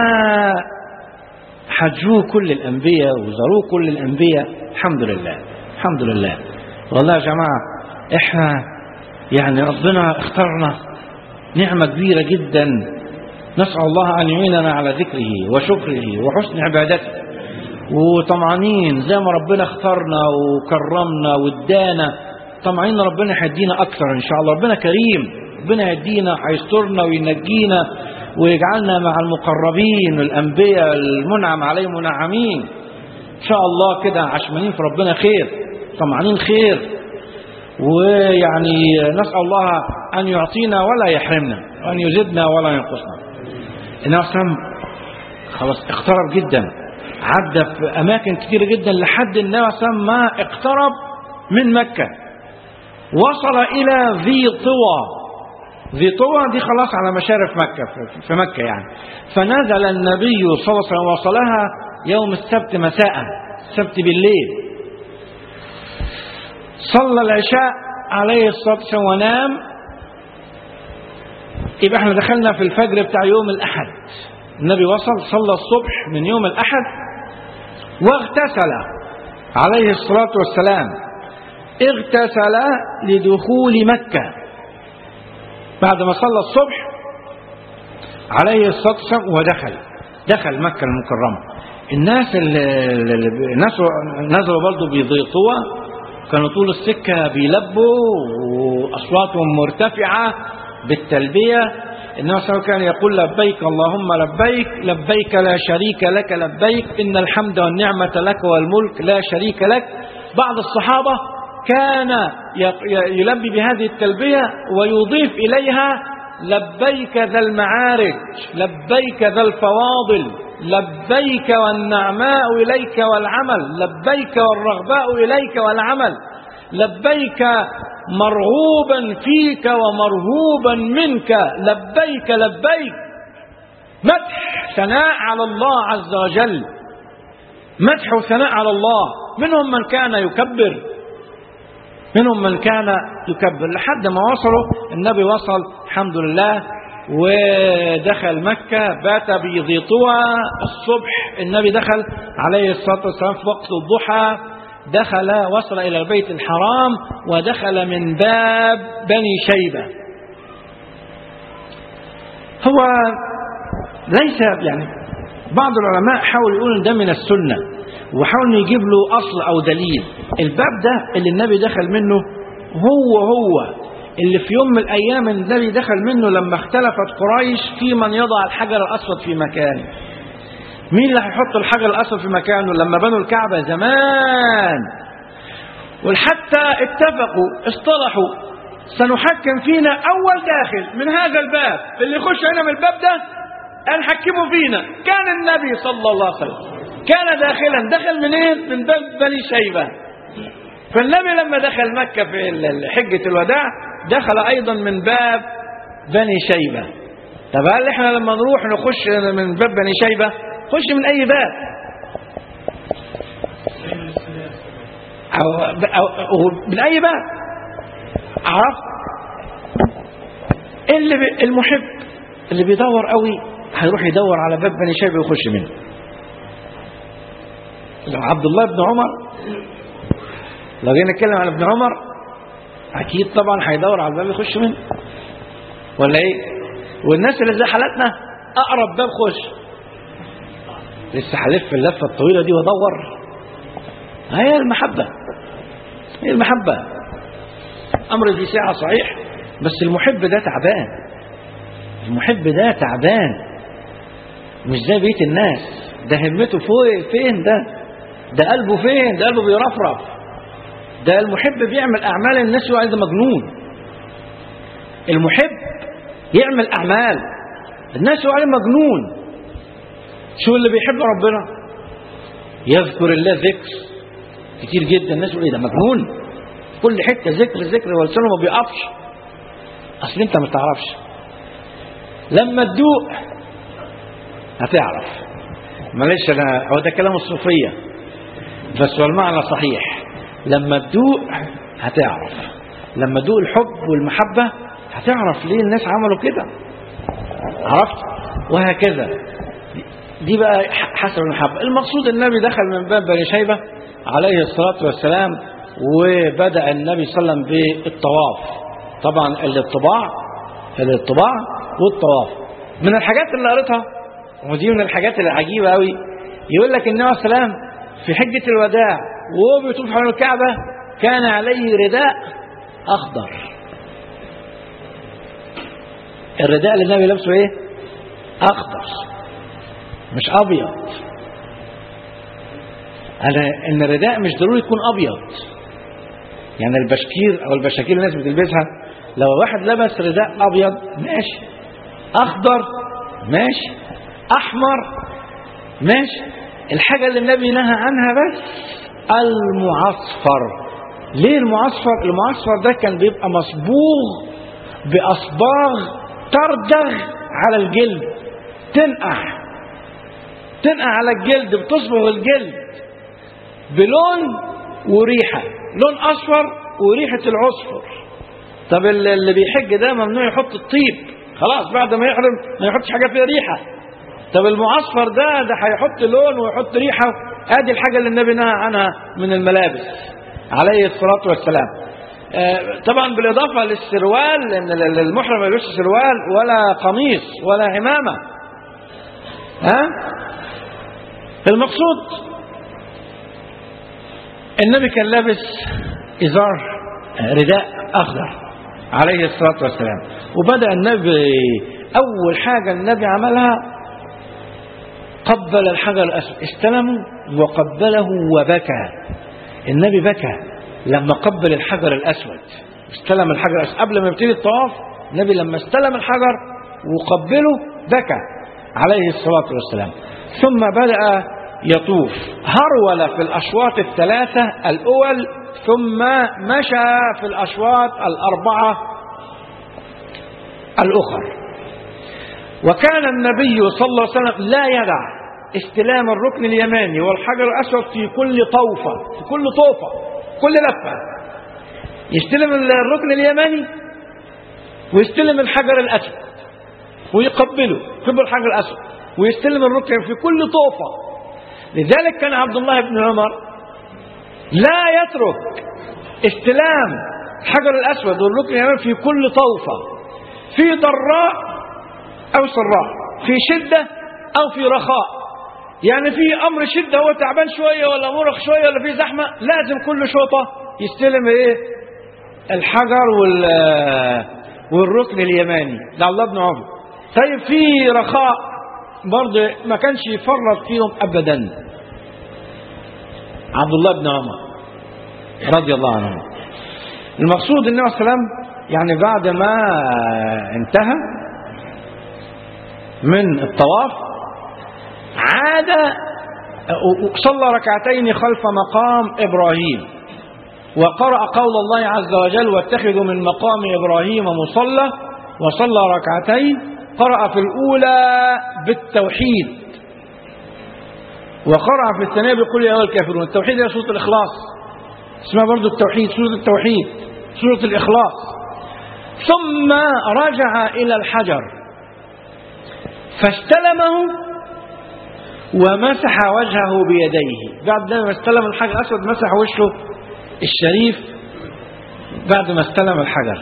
C: حجوه كل الأنبياء وزاروه كل الأنبياء الحمد لله الحمد لله والله يا جماعة احنا يعني ربنا اختارنا نعمة كبيرة جدا نسأل الله أن يعيننا على ذكره وشكره وحسن عبادته وطمعانين زي ما ربنا اختارنا وكرمنا وادانا طمعين ربنا هيدينا أكثر إن شاء الله ربنا كريم ربنا يدينا هيسترنا وينجينا ويجعلنا مع المقربين والأنبياء المنعم عليهم منعمين إن شاء الله كده عشمانين في ربنا خير طمعانين خير ويعني نسأل الله أن يعطينا ولا يحرمنا وأن يزدنا ولا ينقصنا النبي صلى الله عليه وسلم خلاص اقترب جدا عدى في أماكن كتيرة جدا لحد النبي صلى الله عليه وسلم ما اقترب من مكة وصل إلى ذي طوى ذي طوى دي خلاص على مشارف مكة في- في مكة يعني فنزل النبي صلى الله عليه وسلم وصلها يوم السبت مساء السبت بالليل صلى العشاء عليه الصلاة والسلام ونام يبقى احنا دخلنا في الفجر بتاع يوم الأحد النبي وصل صلى الصبح من يوم الأحد واغتسل عليه الصلاة والسلام اغتسل لدخول مكة بعد ما صلى الصبح عليه الصلاة والسلام ودخل دخل مكة المكرمة الناس اللي اللي- الناس نزلوا برضه بيضيطوا كانوا طول السكة بيلبوا وأصواتهم مرتفعة بالتلبية النبي صلى الله عليه وسلم كان يقول لبيك اللهم لبيك لبيك لا شريك لك لبيك إن الحمد والنعمة لك والملك لا شريك لك بعض الصحابة كان ي- يلبي بهذه التلبية ويضيف إليها لبيك ذا المعارج لبيك ذا الفواضل لبيك والنعماء إليك والعمل لبيك والرغباء إليك والعمل لبيك مرغوبا فيك ومرهوبا منك لبيك لبيك مدح ثناء على الله عز وجل مدح وثناء على الله منهم من كان يكبر منهم من كان يكبر لحد ما وصلوا النبي وصل الحمد لله ودخل مكة بات بذي طوى الصبح النبي دخل عليه الصلاة والسلام في وقت الضحى دخل وصل إلى البيت الحرام ودخل من باب بني شيبة هو ليس يعني بعض العلماء حاول يقول ان ده من السنة وحاول يجيب له أصل أو دليل الباب ده اللي النبي دخل منه هو هو اللي في يوم من الأيام النبي دخل منه لما اختلفت قريش في من يضع الحجر الأسود في مكانه مين اللي هيحط الحجر الأسود في مكانه لما بنوا الكعبة زمان وحتى اتفقوا اصطلحوا سنحكم فينا أول داخل من هذا الباب اللي يخش هنا من الباب ده هنحكمه فينا كان النبي صلى الله عليه وسلم كان داخلا دخل منين من باب بني شيبة فالنبي لما دخل مكة في ال- حجة الوداع دخل أيضا من باب بني شيبة طب هل احنا لما نروح نخش من باب بني شيبة خش من أي باب أو, أو, أو من أي باب عرفت اللي بي المحب اللي بيدور قوي هيروح يدور على باب بني شيبة ويخش منه لو عبد الله بن عمر لو جينا نتكلم عن ابن عمر اكيد طبعا هيدور على الباب يخش منه ولا ايه والناس اللي زي حالتنا اقرب باب خش لسه هلف اللفه الطويله دي وادور هي المحبه هي المحبه امر ذي ساعه صحيح بس المحب ده تعبان المحب ده تعبان مش زي بيت الناس ده همته فوق فين ده ده قلبه فين ده قلبه بيرفرف ده المحب بيعمل اعمال الناس يقول ده مجنون المحب يعمل اعمال الناس يقول عليه مجنون شو اللي بيحب ربنا يذكر الله ذكر كتير جدا الناس يقول ايه ده مجنون كل حته ذكر ذكر ولسانه ما بيقفش اصل انت ما تعرفش لما تدوق هتعرف معلش انا هو ده كلام الصوفيه بس هو المعنى صحيح لما تدوق هتعرف لما تدوق الحب والمحبه هتعرف ليه الناس عملوا كده عرفت وهكذا دي بقى حسب المحبه المقصود النبي دخل من باب بني شيبه عليه الصلاه والسلام وبدا النبي صلى الله عليه وسلم بالطواف طبعا الاطباع الاطباع والطواف من الحاجات اللي قريتها ودي من الحاجات العجيبه قوي يقول لك النبي عليه السلام في حجه الوداع وهو بيطوف حول الكعبه كان عليه رداء اخضر الرداء اللي النبي لابسه ايه اخضر مش ابيض انا ان الرداء مش ضروري يكون ابيض يعني البشكير او البشاكير الناس بتلبسها لو واحد لبس رداء ابيض ماشي اخضر ماشي احمر ماشي الحاجه اللي النبي نهى عنها بس المعصفر ليه المعصفر المعصفر ده كان بيبقى مصبوغ باصباغ تردغ على الجلد تنقع تنقع على الجلد بتصبغ الجلد بلون وريحه لون اصفر وريحه العصفر طب اللي بيحج ده ممنوع يحط الطيب خلاص بعد ما يحرم ما يحطش حاجه فيها ريحه طب المعصفر ده ده هيحط لون ويحط ريحه ادي الحاجه اللي النبي نهى عنها من الملابس عليه الصلاه والسلام آه طبعا بالاضافه للسروال ان المحرم ما يلبسش سروال ولا قميص ولا عمامه ها المقصود النبي كان لابس ازار رداء اخضر عليه الصلاه والسلام وبدا النبي اول حاجه النبي عملها قبل الحجر الاسود استلمه وقبله وبكى النبي بكى لما قبل الحجر الاسود استلم الحجر الاسود قبل ما يبتدي الطواف النبي لما استلم الحجر وقبله بكى عليه الصلاه والسلام ثم بدا يطوف هرول في الاشواط الثلاثه الاول ثم مشى في الاشواط الاربعه الاخر وكان النبي صلى الله عليه وسلم لا يدع استلام الركن اليماني والحجر الاسود في كل طوفه في كل طوفه كل لفه يستلم الركن اليماني ويستلم الحجر الاسود ويقبله قبل الحجر الاسود ويستلم الركن في كل طوفه لذلك كان عبد الله بن عمر لا يترك استلام الحجر الاسود والركن اليماني في كل طوفه في ضراء أو سراء في شدة أو في رخاء يعني في أمر شدة هو تعبان شوية ولا مرخ شوية ولا في زحمة لازم كل شوطة يستلم إيه الحجر وال والركن اليماني ده الله بن عمر طيب في رخاء برضه ما كانش يفرط فيهم أبدا عبد الله بن عمر رضي الله عنه المقصود النبي صلى الله عليه وسلم يعني بعد ما انتهى من الطواف عاد صلى ركعتين خلف مقام إبراهيم وقرأ قول الله عز وجل واتخذوا من مقام إبراهيم مصلى وصلى ركعتين قرأ في الأولى بالتوحيد وقرأ في الثانية بيقول يا أيها الكافرون التوحيد هي سورة الإخلاص اسمها برضو التوحيد سورة التوحيد سورة الإخلاص ثم رجع إلى الحجر فاستلمه ومسح وجهه بيديه بعد ما استلم الحجر الأسود مسح وشه الشريف بعد ما استلم الحجر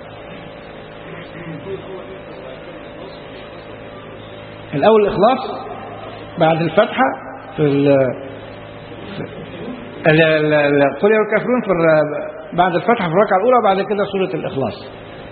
C: الأول الإخلاص بعد الفتحة في ال ال- ال- ال- قل يا الكافرون في الر- بعد الفتحة في الركعة الأولى وبعد كده سورة الإخلاص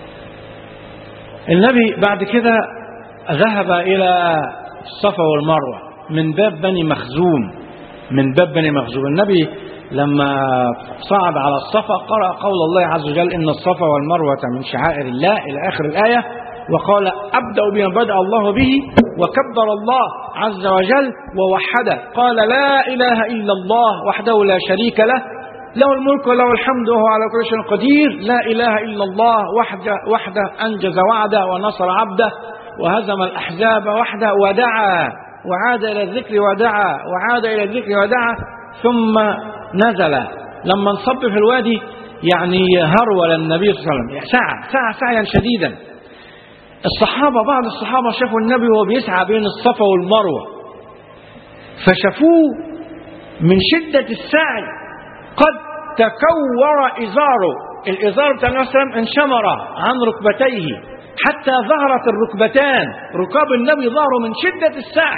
C: النبي بعد كده ذهب إلى الصفا والمروة من باب بني مخزوم من باب بني مخزوم النبي لما صعد على الصفا قرأ قول الله عز وجل إن الصفا والمروة من شعائر الله إلى آخر الآية وقال أبدأ بما بدأ الله به وكبر الله عز وجل ووحده قال لا إله إلا الله وحده لا شريك له له الملك وله الحمد وهو على كل شيء قدير لا إله إلا الله وحده, وحده أنجز وعده ونصر عبده وهزم الأحزاب وحده ودعا وعاد إلى الذكر ودعا وعاد إلى الذكر ودعا ثم نزل لما انصب في الوادي يعني هرول النبي صلى الله عليه وسلم سعى سعى سعيا شديدا الصحابة بعض الصحابة شافوا النبي وهو بيسعى بين الصفا والمروة فشافوه من شدة السعي قد تكور إزاره الإزار بتاع النبي صلى الله عليه وسلم انشمر عن ركبتيه حتى ظهرت الركبتان ركاب النبي ظهروا من شدة السعي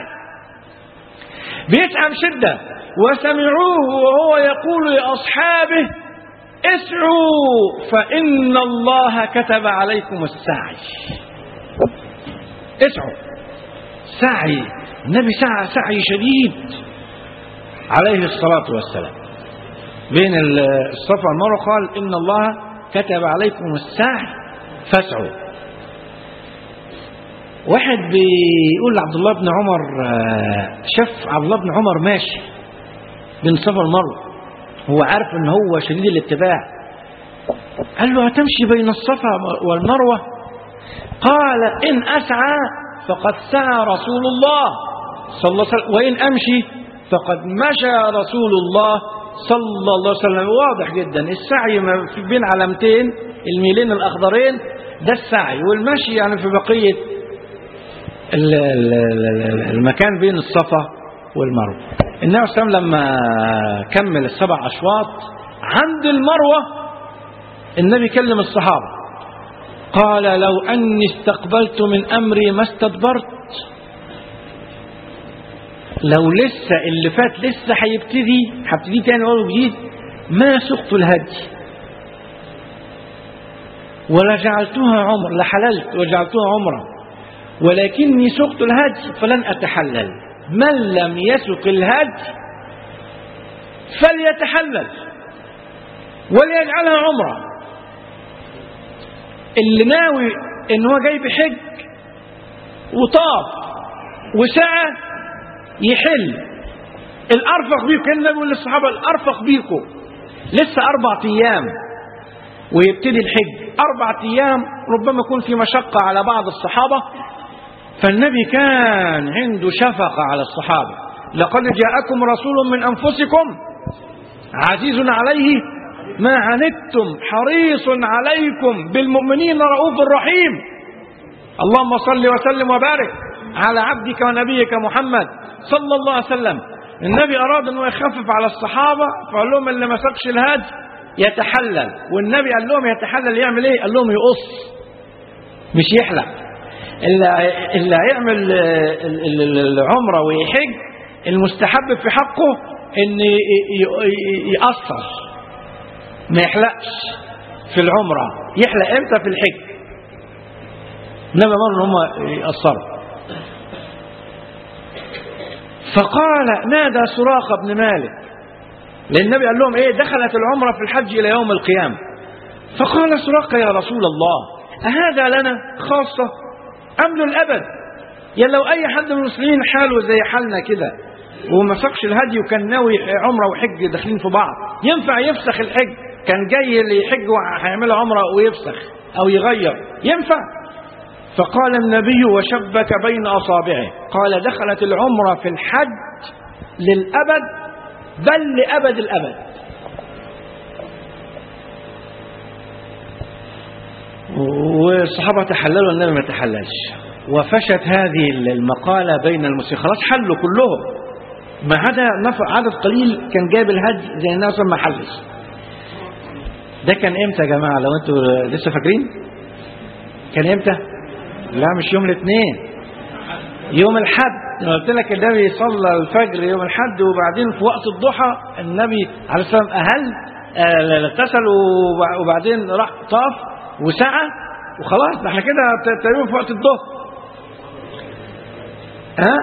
C: بيسعى بشدة وسمعوه وهو يقول لأصحابه اسعوا فإن الله كتب عليكم السعي اسعوا سعي النبي سعى سعي شديد عليه الصلاة والسلام بين الصفا والمروة قال إن الله كتب عليكم السعي فاسعوا واحد بيقول لعبد الله بن عمر آه، شاف عبد الله بن عمر ماشي بين الصفا والمروة هو عارف ان هو شديد الاتباع قال له هتمشي بين الصفا والمروة قال إن أسعى فقد سعى رسول الله صلى الله عليه وسلم وإن أمشي فقد مشى رسول الله صلى الله عليه وسلم واضح جدا السعي ما في بين علامتين الميلين الأخضرين ده السعي والمشي يعني في بقية ال- ال- ال- المكان بين الصفا والمروة النبي صلى الله عليه وسلم لما كمل السبع أشواط عند المروة النبي كلم الصحابة قال لو أني استقبلت من أمري ما استدبرت لو لسه اللي فات لسه هيبتدي هبتدي تاني أول جديد ما سقت الهدي ولا جعلتها عمر لحللت وجعلتها عمرا ولكني سقت الهدي فلن أتحلل من لم يسق الهدي فليتحلل وليجعلها عمره اللي ناوي ان هو جاي بحج وطاف وسعى يحل الارفق بيكم كان النبي يقول للصحابه الارفق بيكم لسه اربع ايام ويبتدي الحج اربع ايام ربما يكون في مشقه على بعض الصحابه فالنبي كان عنده شفقه على الصحابه لقد جاءكم رسول من انفسكم عزيز عليه ما عنتم حريص عليكم بالمؤمنين رؤوف رحيم اللهم صل وسلم وبارك على عبدك ونبيك محمد صلى الله عليه وسلم النبي أراد أنه يخفف على الصحابة فقال لهم اللي ما سقش الهدي يتحلل والنبي قال لهم يتحلل يعمل ايه قال لهم يقص مش يحلق اللي اللي هيعمل ال- ال- ال- العمرة ويحج المستحب في حقه ان ي- ي- ي- يقصر ما يحلقش في العمرة يحلق امتى في الحج انما مرة ان هم يقصروا فقال نادى سراقة بن مالك لأن النبي قال لهم ايه دخلت العمرة في الحج إلى يوم القيامة فقال سراقة يا رسول الله أهذا لنا خاصة أم للأبد يا لو أي حد من المسلمين حاله زي حالنا كده وما سقش الهدي وكان ناوي عمرة وحج داخلين في بعض ينفع يفسخ الحج كان جاي اللي يحج وهيعمل عمرة ويفسخ أو يغير ينفع فقال النبي وشبك بين أصابعه قال دخلت العمرة في الحج للأبد بل لأبد الأبد والصحابة تحللوا النبي ما تحللش وفشت هذه المقالة بين المسلمين خلاص حلوا كلهم ما عدا نفر عدد قليل كان جايب الهدي زي الناس ما حلش ده كان امتى يا جماعة لو انتوا لسه فاكرين كان امتى لا مش يوم الاثنين يوم الحد أنا قلت لك النبي صلى الفجر يوم الحد وبعدين في وقت الضحى النبي عليه السلام أهل آه، اغتسل وب- وبعدين راح طاف وسعى وخلاص ده احنا كده تقريبا في وقت الظهر ها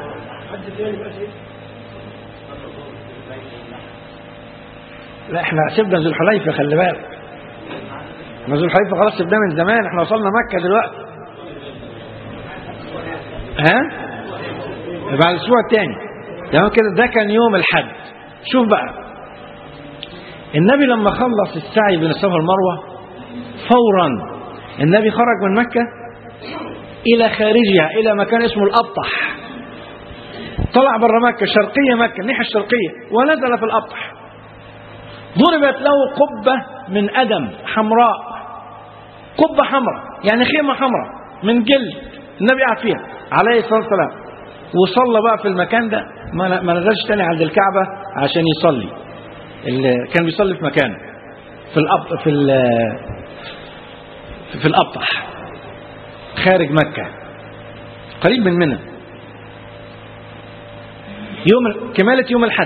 C: لا احنا سيبنا ذو الحليفه خلي بالك ما ذو الحليفه خلاص سيبناه من زمان احنا وصلنا مكه دلوقتي ها بعد الاسبوع الثاني تمام كده ده كان يوم الحد شوف بقى النبي لما خلص السعي بين الصفا والمروه فورا النبي خرج من مكه الى خارجها الى مكان اسمه الابطح طلع بره مكه شرقيه مكه الناحيه الشرقيه ونزل في الابطح ضربت له قبه من ادم حمراء قبه حمراء يعني خيمه حمراء من جلد النبي قعد فيها عليه الصلاه والسلام وصلى بقى في المكان ده ما ما نزلش تاني عند الكعبه عشان يصلي ال- كان بيصلي في مكانه في الأب في ال في الأبطح خارج مكة قريب من منى يوم كمالة يوم الحد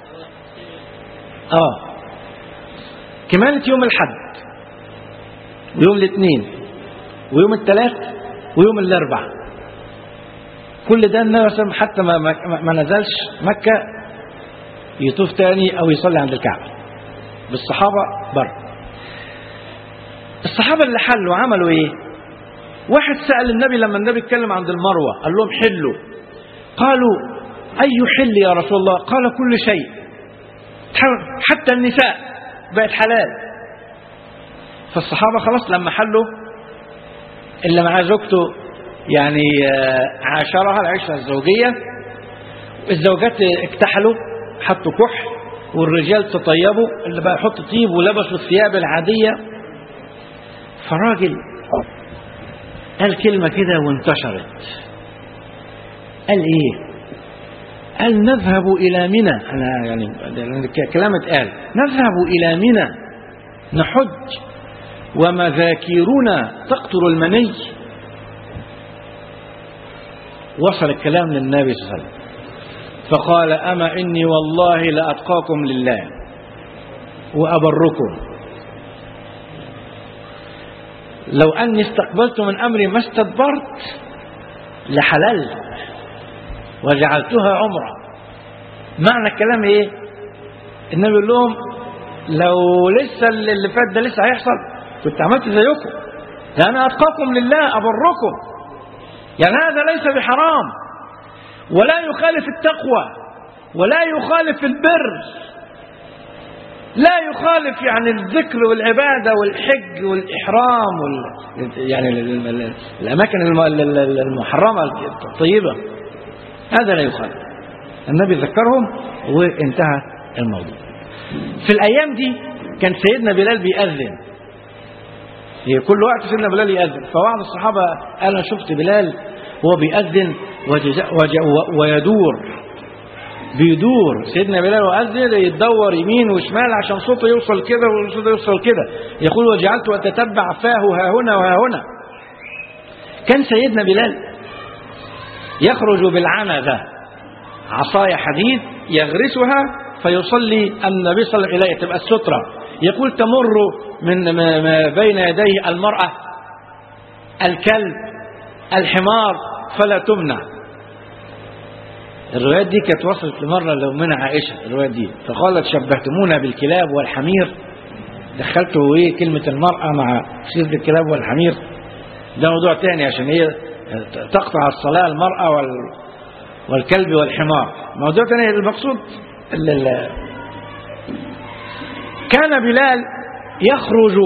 C: اه كمالة يوم الحد ويوم الاثنين ويوم الثلاث ويوم الاربع كل ده النبي صلى الله عليه وسلم حتى ما, ما, ما نزلش مكة يطوف تاني او يصلي عند الكعبة بالصحابة بره الصحابة اللي حلوا عملوا ايه واحد سأل النبي لما النبي اتكلم عند المروة قال لهم حلوا قالوا أي حل يا رسول الله قال كل شيء حتى النساء بقت حلال فالصحابة خلاص لما حلوا اللي معاه زوجته يعني آه، عاشرها العشرة الزوجية الزوجات اكتحلوا حطوا كحل والرجال تطيبوا اللي بقى يحط طيب ولبسوا الثياب العادية فراجل قال كلمة كده وانتشرت قال ايه قال نذهب إلى منى أنا يعني كلام اتقال نذهب إلى منى نحج ومذاكيرنا تقطر المني وصل الكلام للنبي صلى الله عليه وسلم فقال أما إني والله لأتقاكم لله وأبركم لو أني استقبلت من أمري ما استدبرت لحللت وجعلتها عمرة معنى الكلام إيه النبي يقول لهم لو لسه اللي فات ده لسه هيحصل كنت عملت زيكم لأن أتقاكم لله أبركم يعني هذا ليس بحرام ولا يخالف التقوى ولا يخالف البر لا يخالف يعني الذكر والعبادة والحج والإحرام وال... يعني ال- ال- الأماكن الم- ال- ال- المحرمة الطيبة هذا لا يخالف النبي ذكرهم وانتهى الموضوع في الأيام دي كان سيدنا بلال بيأذن هي كل وقت سيدنا بلال يأذن فبعض الصحابة قال أنا شفت بلال هو بيأذن وجز- وج- ويدور بيدور سيدنا بلال وأذن يتدور يمين وشمال عشان صوته يوصل كده وصوته يوصل كده يقول وجعلت أتتبع فاه ها هنا وها هنا كان سيدنا بلال يخرج بالعنزة عصاية حديد يغرسها فيصلي النبي صلى الله عليه وسلم تبقى السترة يقول تمر من ما- ما بين يديه المرأة الكلب الحمار فلا تمنع الروايات دي كانت وصلت لمرة لأمنا عائشة الروايات دي فقالت شبهتمونا بالكلاب والحمير دخلتوا ايه كلمة المرأة مع سيرة الكلاب والحمير ده موضوع تاني عشان هي تقطع الصلاة المرأة وال والكلب والحمار موضوع تاني المقصود ال- ال- كان بلال يخرج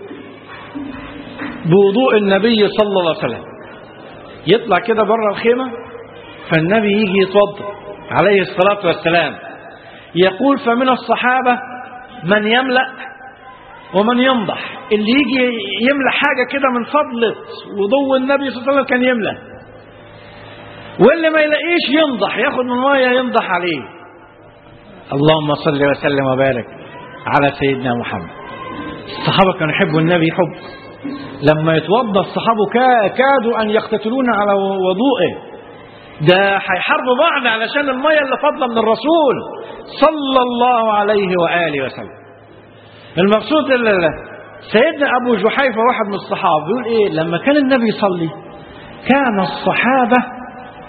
C: بوضوء النبي صلى الله عليه وسلم يطلع كده بره الخيمة فالنبي يجي يتوضا عليه الصلاة والسلام يقول فمن الصحابة من يملأ ومن ينضح اللي يجي يملأ حاجة كده من فضلة وضوء النبي صلى الله عليه وسلم كان يملأ واللي ما يلاقيش ينضح ياخد من ميه ينضح عليه اللهم صل وسلم وبارك على سيدنا محمد الصحابة كانوا يحبوا النبي حب لما يتوضا الصحابة كا- كادوا أن يقتتلون على وضوئه ده هيحاربوا بعض علشان المية اللي فاضلة من الرسول صلى الله عليه وآله وسلم المقصود ال- ال- سيدنا أبو جحيفة واحد من الصحابة بيقول إيه لما كان النبي يصلي كان الصحابة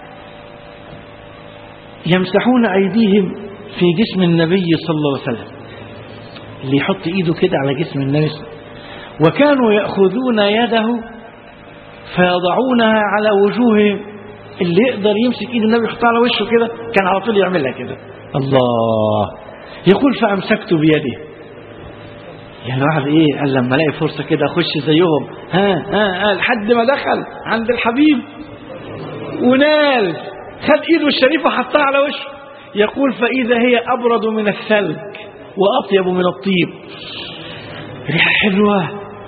C: يمسحون أيديهم في جسم النبي صلى الله عليه وسلم اللي يحط إيده كده على جسم النبي صلى الله عليه وسلم وكانوا يأخذون يده فيضعونها على وجوههم اللي يقدر يمسك ايد النبي يحطها على وشه كده كان على طول يعملها كده الله يقول فامسكت بيده يعني الواحد ايه قال لما الاقي فرصه كده اخش زيهم ها ها ها لحد ما دخل عند الحبيب ونال خد ايده الشريفه حطها على وشه يقول فاذا هي ابرد من الثلج واطيب من الطيب ريحه حلوه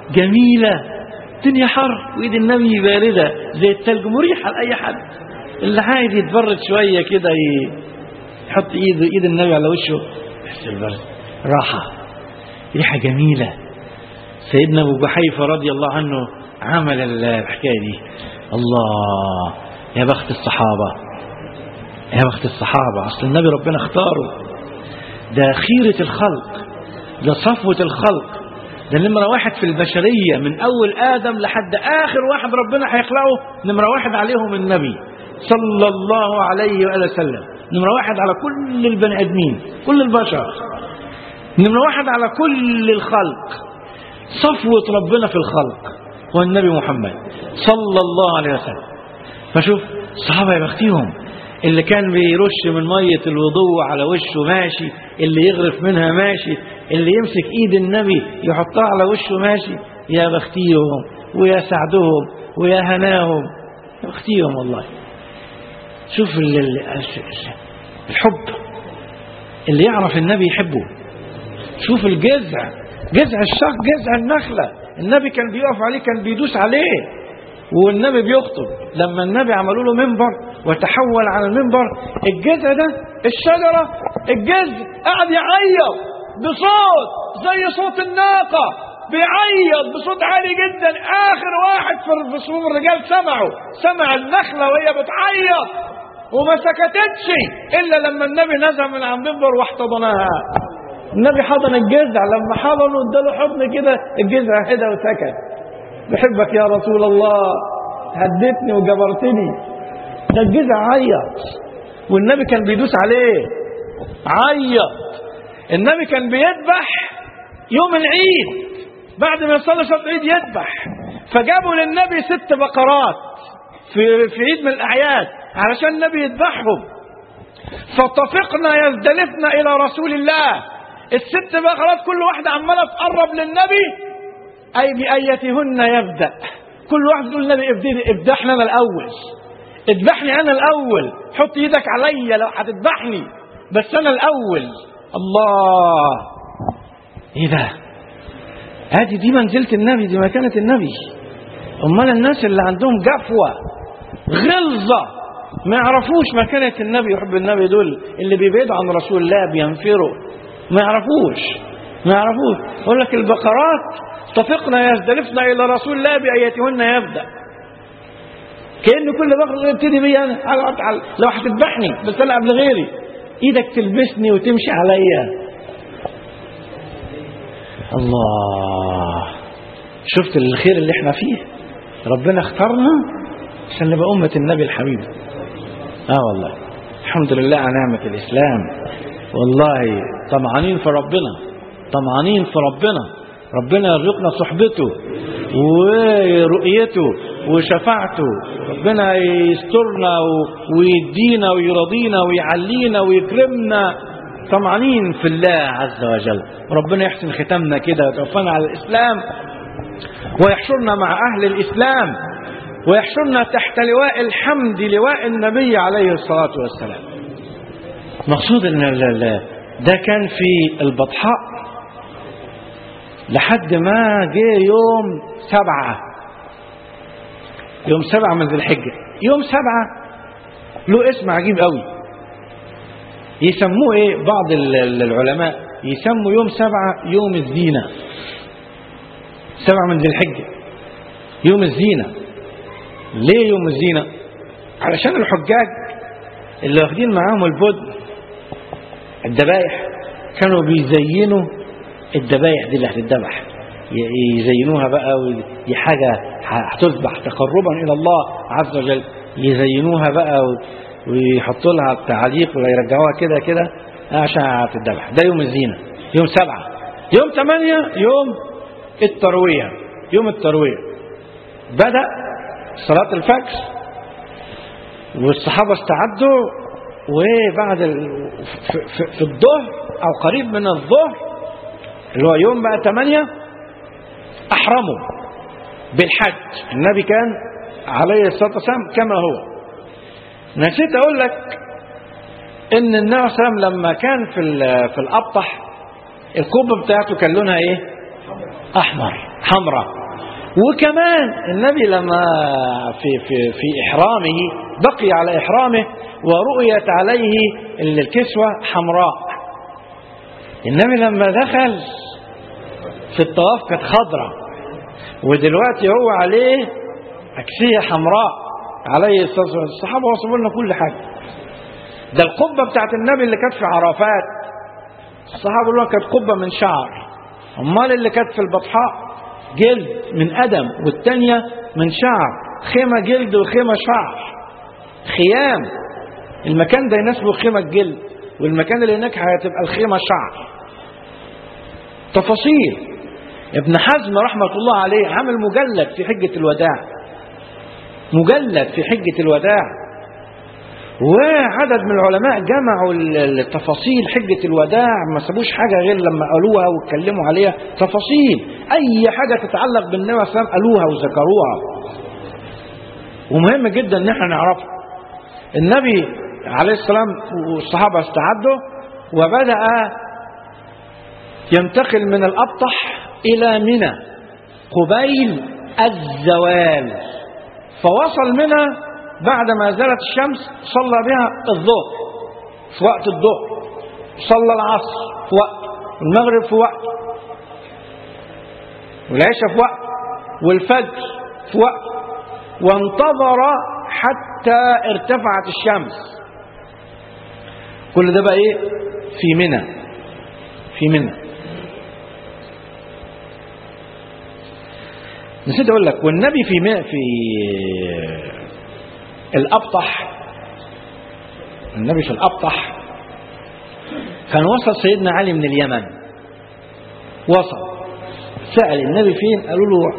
C: جميله الدنيا حر وايد النبي بارده زي الثلج مريحه لاي حد اللي عايز يتبرد شويه كده ي- يحط ايده ايد النبي على وشه بس البرد راحه ريحه جميله سيدنا ابو جحيفه رضي الله عنه عمل الحكايه دي الله يا بخت الصحابه يا بخت الصحابه اصل النبي ربنا اختاره ده خيره الخلق ده صفوه الخلق ده نمرة واحد في البشرية من أول آدم لحد آخر واحد ربنا هيخلقه نمرة واحد عليهم النبي صلى الله عليه وآله وسلم نمرة واحد على كل البني آدمين كل البشر نمرة واحد على كل الخلق صفوة ربنا في الخلق هو النبي محمد صلى الله عليه وسلم فشوف الصحابة يا بختيهم اللي كان بيرش من مية الوضوء على وشه ماشي اللي يغرف منها ماشي اللي يمسك ايد النبي يحطها على وشه ماشي يا بختيهم ويا سعدهم ويا هناهم يا بختيهم والله شوف ال- ال- الحب اللي يعرف النبي يحبه شوف الجذع جذع الشق جذع النخلة النبي كان بيقف عليه كان بيدوس عليه والنبي بيخطب لما النبي عملوا له منبر وتحول على المنبر الجذع ده الشجرة الجذع قاعد يعيط بصوت زي صوت الناقة بيعيط بصوت عالي جدا آخر واحد في في صفوف الرجال سمعه سمع النخلة وهي بتعيط وما سكتتش إلا لما النبي نزل من على المنبر واحتضنها النبي حضن الجذع لما حضنه اداله حضن كده الجذع هدى وسكت بحبك يا رسول الله هدتني وجبرتني ده الجذع عيط والنبي كان بيدوس عليه عيط النبي كان بيذبح يوم العيد بعد ما يصلي صلاه العيد يذبح فجابوا للنبي ست بقرات في في عيد من الاعياد علشان النبي يذبحهم فاتفقنا يزدلفن الى رسول الله الست بقرات كل واحده عماله تقرب للنبي اي بايتهن يبدا كل واحد يقول النبي ابدي ابدحني انا الاول اذبحني انا الاول حط ايدك عليا لو هتذبحني بس انا الاول الله ايه ده ادي دي منزله النبي دي مكانه النبي امال الناس اللي عندهم جفوه غلظه ما يعرفوش مكانه النبي يحب النبي دول اللي بيبعدوا عن رسول الله بينفروا ما يعرفوش ما يعرفوش يقول لك البقرات اتفقنا يزدلفنا الى رسول الله باياتهن يبدا كان كل بقره يبتدي بيا انا على على لو هتذبحني بس انا قبل غيري ايدك تلبسني وتمشي عليا الله شفت الخير اللي احنا فيه ربنا اختارنا عشان نبقى أمة النبي الحبيب اه والله الحمد لله على نعمة الإسلام والله طمعانين في ربنا طمعانين في ربنا ربنا يرزقنا صحبته ورؤيته وشفاعته ربنا يسترنا و- ويدينا ويرضينا ويعلينا ويكرمنا طمعانين في الله عز وجل ربنا يحسن ختامنا كده ويتوفانا على الإسلام ويحشرنا مع أهل الإسلام ويحشرنا تحت لواء الحمد لواء النبي عليه الصلاة والسلام مقصود ان ال- ال- ده كان في البطحاء لحد ما جه يوم سبعة يوم سبعة من ذي الحجة يوم سبعة له اسم عجيب قوي يسموه ايه بعض ال- ال- العلماء يسموا يوم سبعة يوم الزينة سبعة من ذي الحجة يوم الزينة ليه يوم الزينة علشان الحجاج اللي واخدين معاهم البدن الذبايح كانوا بيزينوا الذبايح دي اللي هتتذبح ي- يزينوها بقى ودي حاجة هتذبح تقربا إلى الله عز وجل يزينوها بقى و- ويحطوا لها التعليق ويرجعوها كده كده عشان هتتذبح ده يوم الزينة يوم سبعة يوم ثمانية يوم التروية يوم التروية بدأ صلاة الفجر والصحابة استعدوا وبعد ال... في, في, في الظهر أو قريب من الظهر اللي هو يوم بقى 8 أحرموا بالحج النبي كان عليه الصلاة والسلام كما هو نسيت أقول لك إن النبي صلى الله عليه وسلم لما كان في ال- في الأبطح الكوبة بتاعته كان لونها إيه؟ أحمر حمراء وكمان النبي لما في في في إحرامه بقي على إحرامه ورؤيت عليه الكسوة حمراء النبي لما دخل في الطواف كانت خضراء ودلوقتي هو عليه أكسية حمراء عليه الصلاة والسلام الصحابة وصفوا لنا كل حاجة ده القبة بتاعت النبي اللي كانت في عرفات الصحابة يقولوا كانت قبة من شعر أمال اللي كانت في البطحاء جلد من أدم والتانية من شعر خيمة جلد وخيمة شعر خيام المكان ده يناسبه خيمة جلد والمكان اللي هناك هتبقى الخيمة شعر تفاصيل ابن حزم رحمة الله عليه عمل مجلد في حجة الوداع مجلد في حجة الوداع وعدد من العلماء جمعوا ال- التفاصيل حجة الوداع ما سابوش حاجة غير لما قالوها واتكلموا عليها تفاصيل أي حاجة تتعلق بالنبي صلى الله عليه وسلم قالوها وذكروها ومهم جدا ان احنا نعرفها النبي عليه السلام والصحابة استعدوا وبدأ ينتقل من الأبطح إلى منى قبيل الزوال فوصل منى بعد ما زالت الشمس صلى بها الظهر في وقت الظهر صلى العصر في وقت والمغرب في وقت والعشاء في وقت والفجر في وقت وانتظر حتى ارتفعت الشمس كل ده بقى ايه في منى في منى نسيت اقول لك والنبي في منى في الابطح النبي في الابطح كان وصل سيدنا علي من اليمن وصل سأل النبي فين قالوا له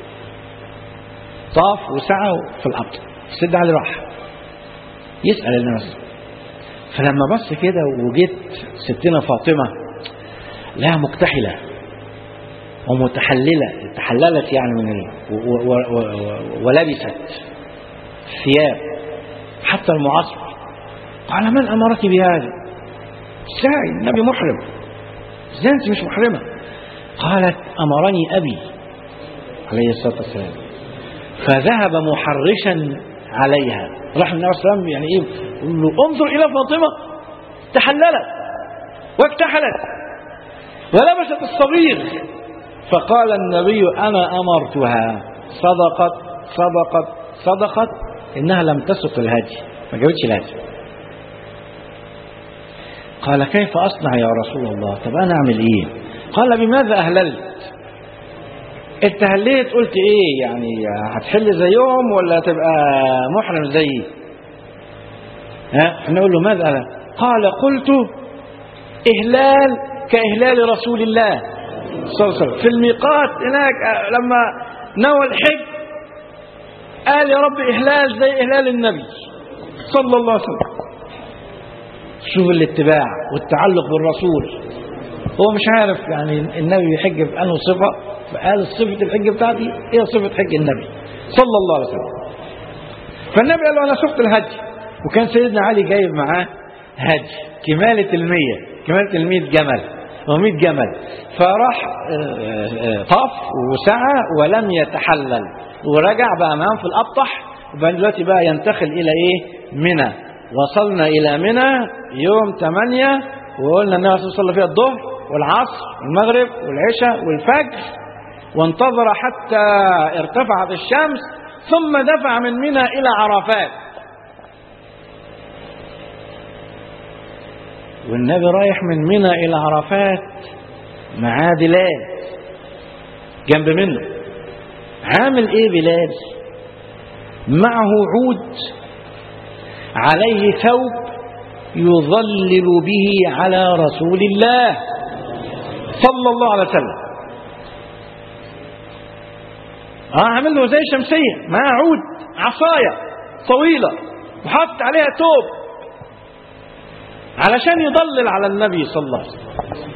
C: طاف وسعى في الأبطح سيدنا علي راح يسأل الناس فلما بص كده وجيت ستنا فاطمة لها مكتحلة ومتحللة تحللت يعني من ال... و... و... و... و... ولبست ثياب حتى المعصر قال من أمرك بهذا ازاي النبي محرم ازاي انت مش محرمة قالت أمرني أبي عليه الصلاة والسلام فذهب محرشا عليها راح النبي صلى الله عليه وسلم يعني ايه يقول له انظر الى فاطمه تحللت واكتحلت ولبست الصبيغ فقال النبي انا امرتها صدقت صدقت صدقت انها لم تسق الهدي ما جابتش الهدي قال كيف اصنع يا رسول الله طب انا اعمل ايه قال بماذا اهللت انت هليت قلت ايه يعني هتحل زيهم ولا هتبقى محرم زيي ها نقول له ماذا قال قلت إهلال كإهلال رسول الله صلى الله عليه وسلم في الميقات هناك آه، لما نوى الحج قال يا رب إهلال زي إهلال النبي صلى الله عليه وسلم شوف الاتباع والتعلق بالرسول هو مش عارف يعني النبي يحج بأنه صفة فقال صفة الحج بتاعتي هي صفة حج النبي صلى الله عليه وسلم فالنبي قال له أنا شفت الهدي وكان سيدنا علي جايب معاه هدي كمالة المية كمالة المية جمل هو 100 جمل فراح آه، آه، طاف وسعى ولم يتحلل ورجع بقى معاهم في الأبطح وبعد دلوقتي بقى ينتقل إلى إيه منى وصلنا إلى منى يوم 8 وقلنا النبي صلى الله عليه وسلم فيها الظهر والعصر والمغرب والعشاء والفجر وانتظر حتى ارتفعت الشمس ثم دفع من منى إلى عرفات والنبي رايح من منى إلى عرفات معاه بلال جنب منه عامل ايه بلال معه عود عليه ثوب يظلل به على رسول الله صلى الله عليه وسلم اه عامل له زي شمسيه معاه عود عصايه طويله وحط عليها توب علشان يضلل على النبي صلى الله عليه وسلم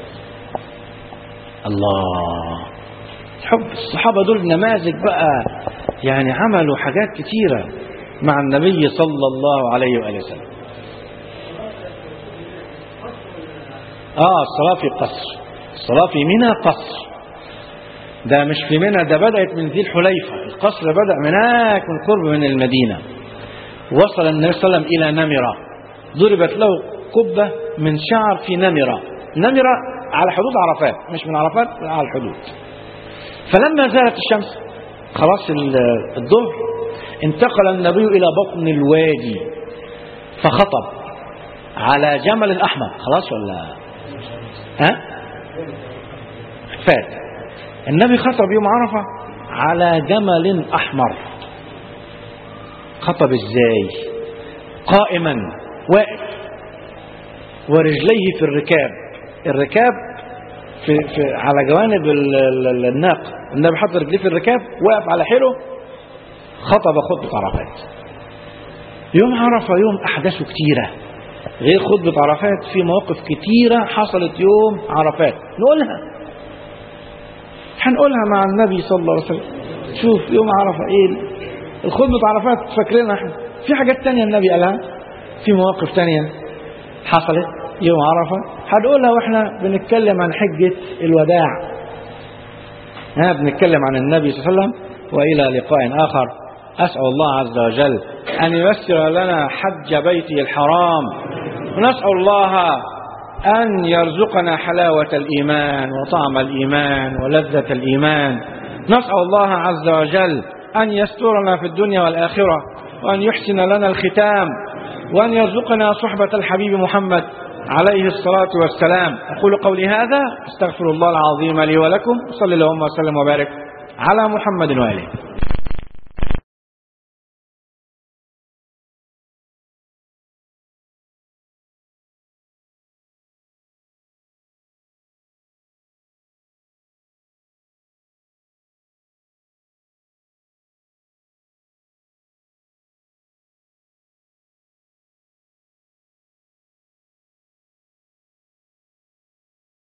C: الله حب الصحابة دول نماذج بقى يعني عملوا حاجات كتيرة مع النبي صلى الله عليه وآله وسلم آه الصلاة في قصر الصلاة في منى قصر ده مش في منى ده بدأت من ذي الحليفة القصر بدأ من هناك من قرب من المدينة وصل النبي صلى الله عليه وسلم إلى نمرة ضربت له قبة من شعر في نمرة نمرة على حدود عرفات مش من عرفات على الحدود فلما زالت الشمس خلاص ال- الظهر انتقل النبي إلى بطن الوادي فخطب على جمل الأحمر خلاص ولا ها فات النبي خطب يوم عرفة على جمل أحمر خطب ازاي قائما واقف ورجليه في الركاب الركاب في في على جوانب ال- ال- ال- الناقه النبي حط رجليه في الركاب واقف على حيله خطب خطبه عرفات يوم عرفه يوم احداثه كتيره غير خطبه عرفات في مواقف كتيره حصلت يوم عرفات نقولها هنقولها مع النبي صلى الله عليه وسلم شوف يوم عرفه ايه الخطبه عرفات فاكرينها احنا في حاجات تانية النبي قالها في مواقف تانية حصلت يوم عرفة هنقولها واحنا بنتكلم عن حجة الوداع ها بنتكلم عن النبي صلى الله عليه وسلم وإلى لقاء آخر أسأل الله عز وجل أن ييسر لنا حج بيته الحرام ونسأل الله أن يرزقنا حلاوة الإيمان وطعم الإيمان ولذة الإيمان نسأل الله عز وجل أن يسترنا في الدنيا والآخرة وأن يحسن لنا الختام وأن يرزقنا صحبة الحبيب محمد عليه الصلاة والسلام أقول قولي هذا استغفر الله العظيم لي ولكم صلى اللهم وسلم وبارك على محمد وآله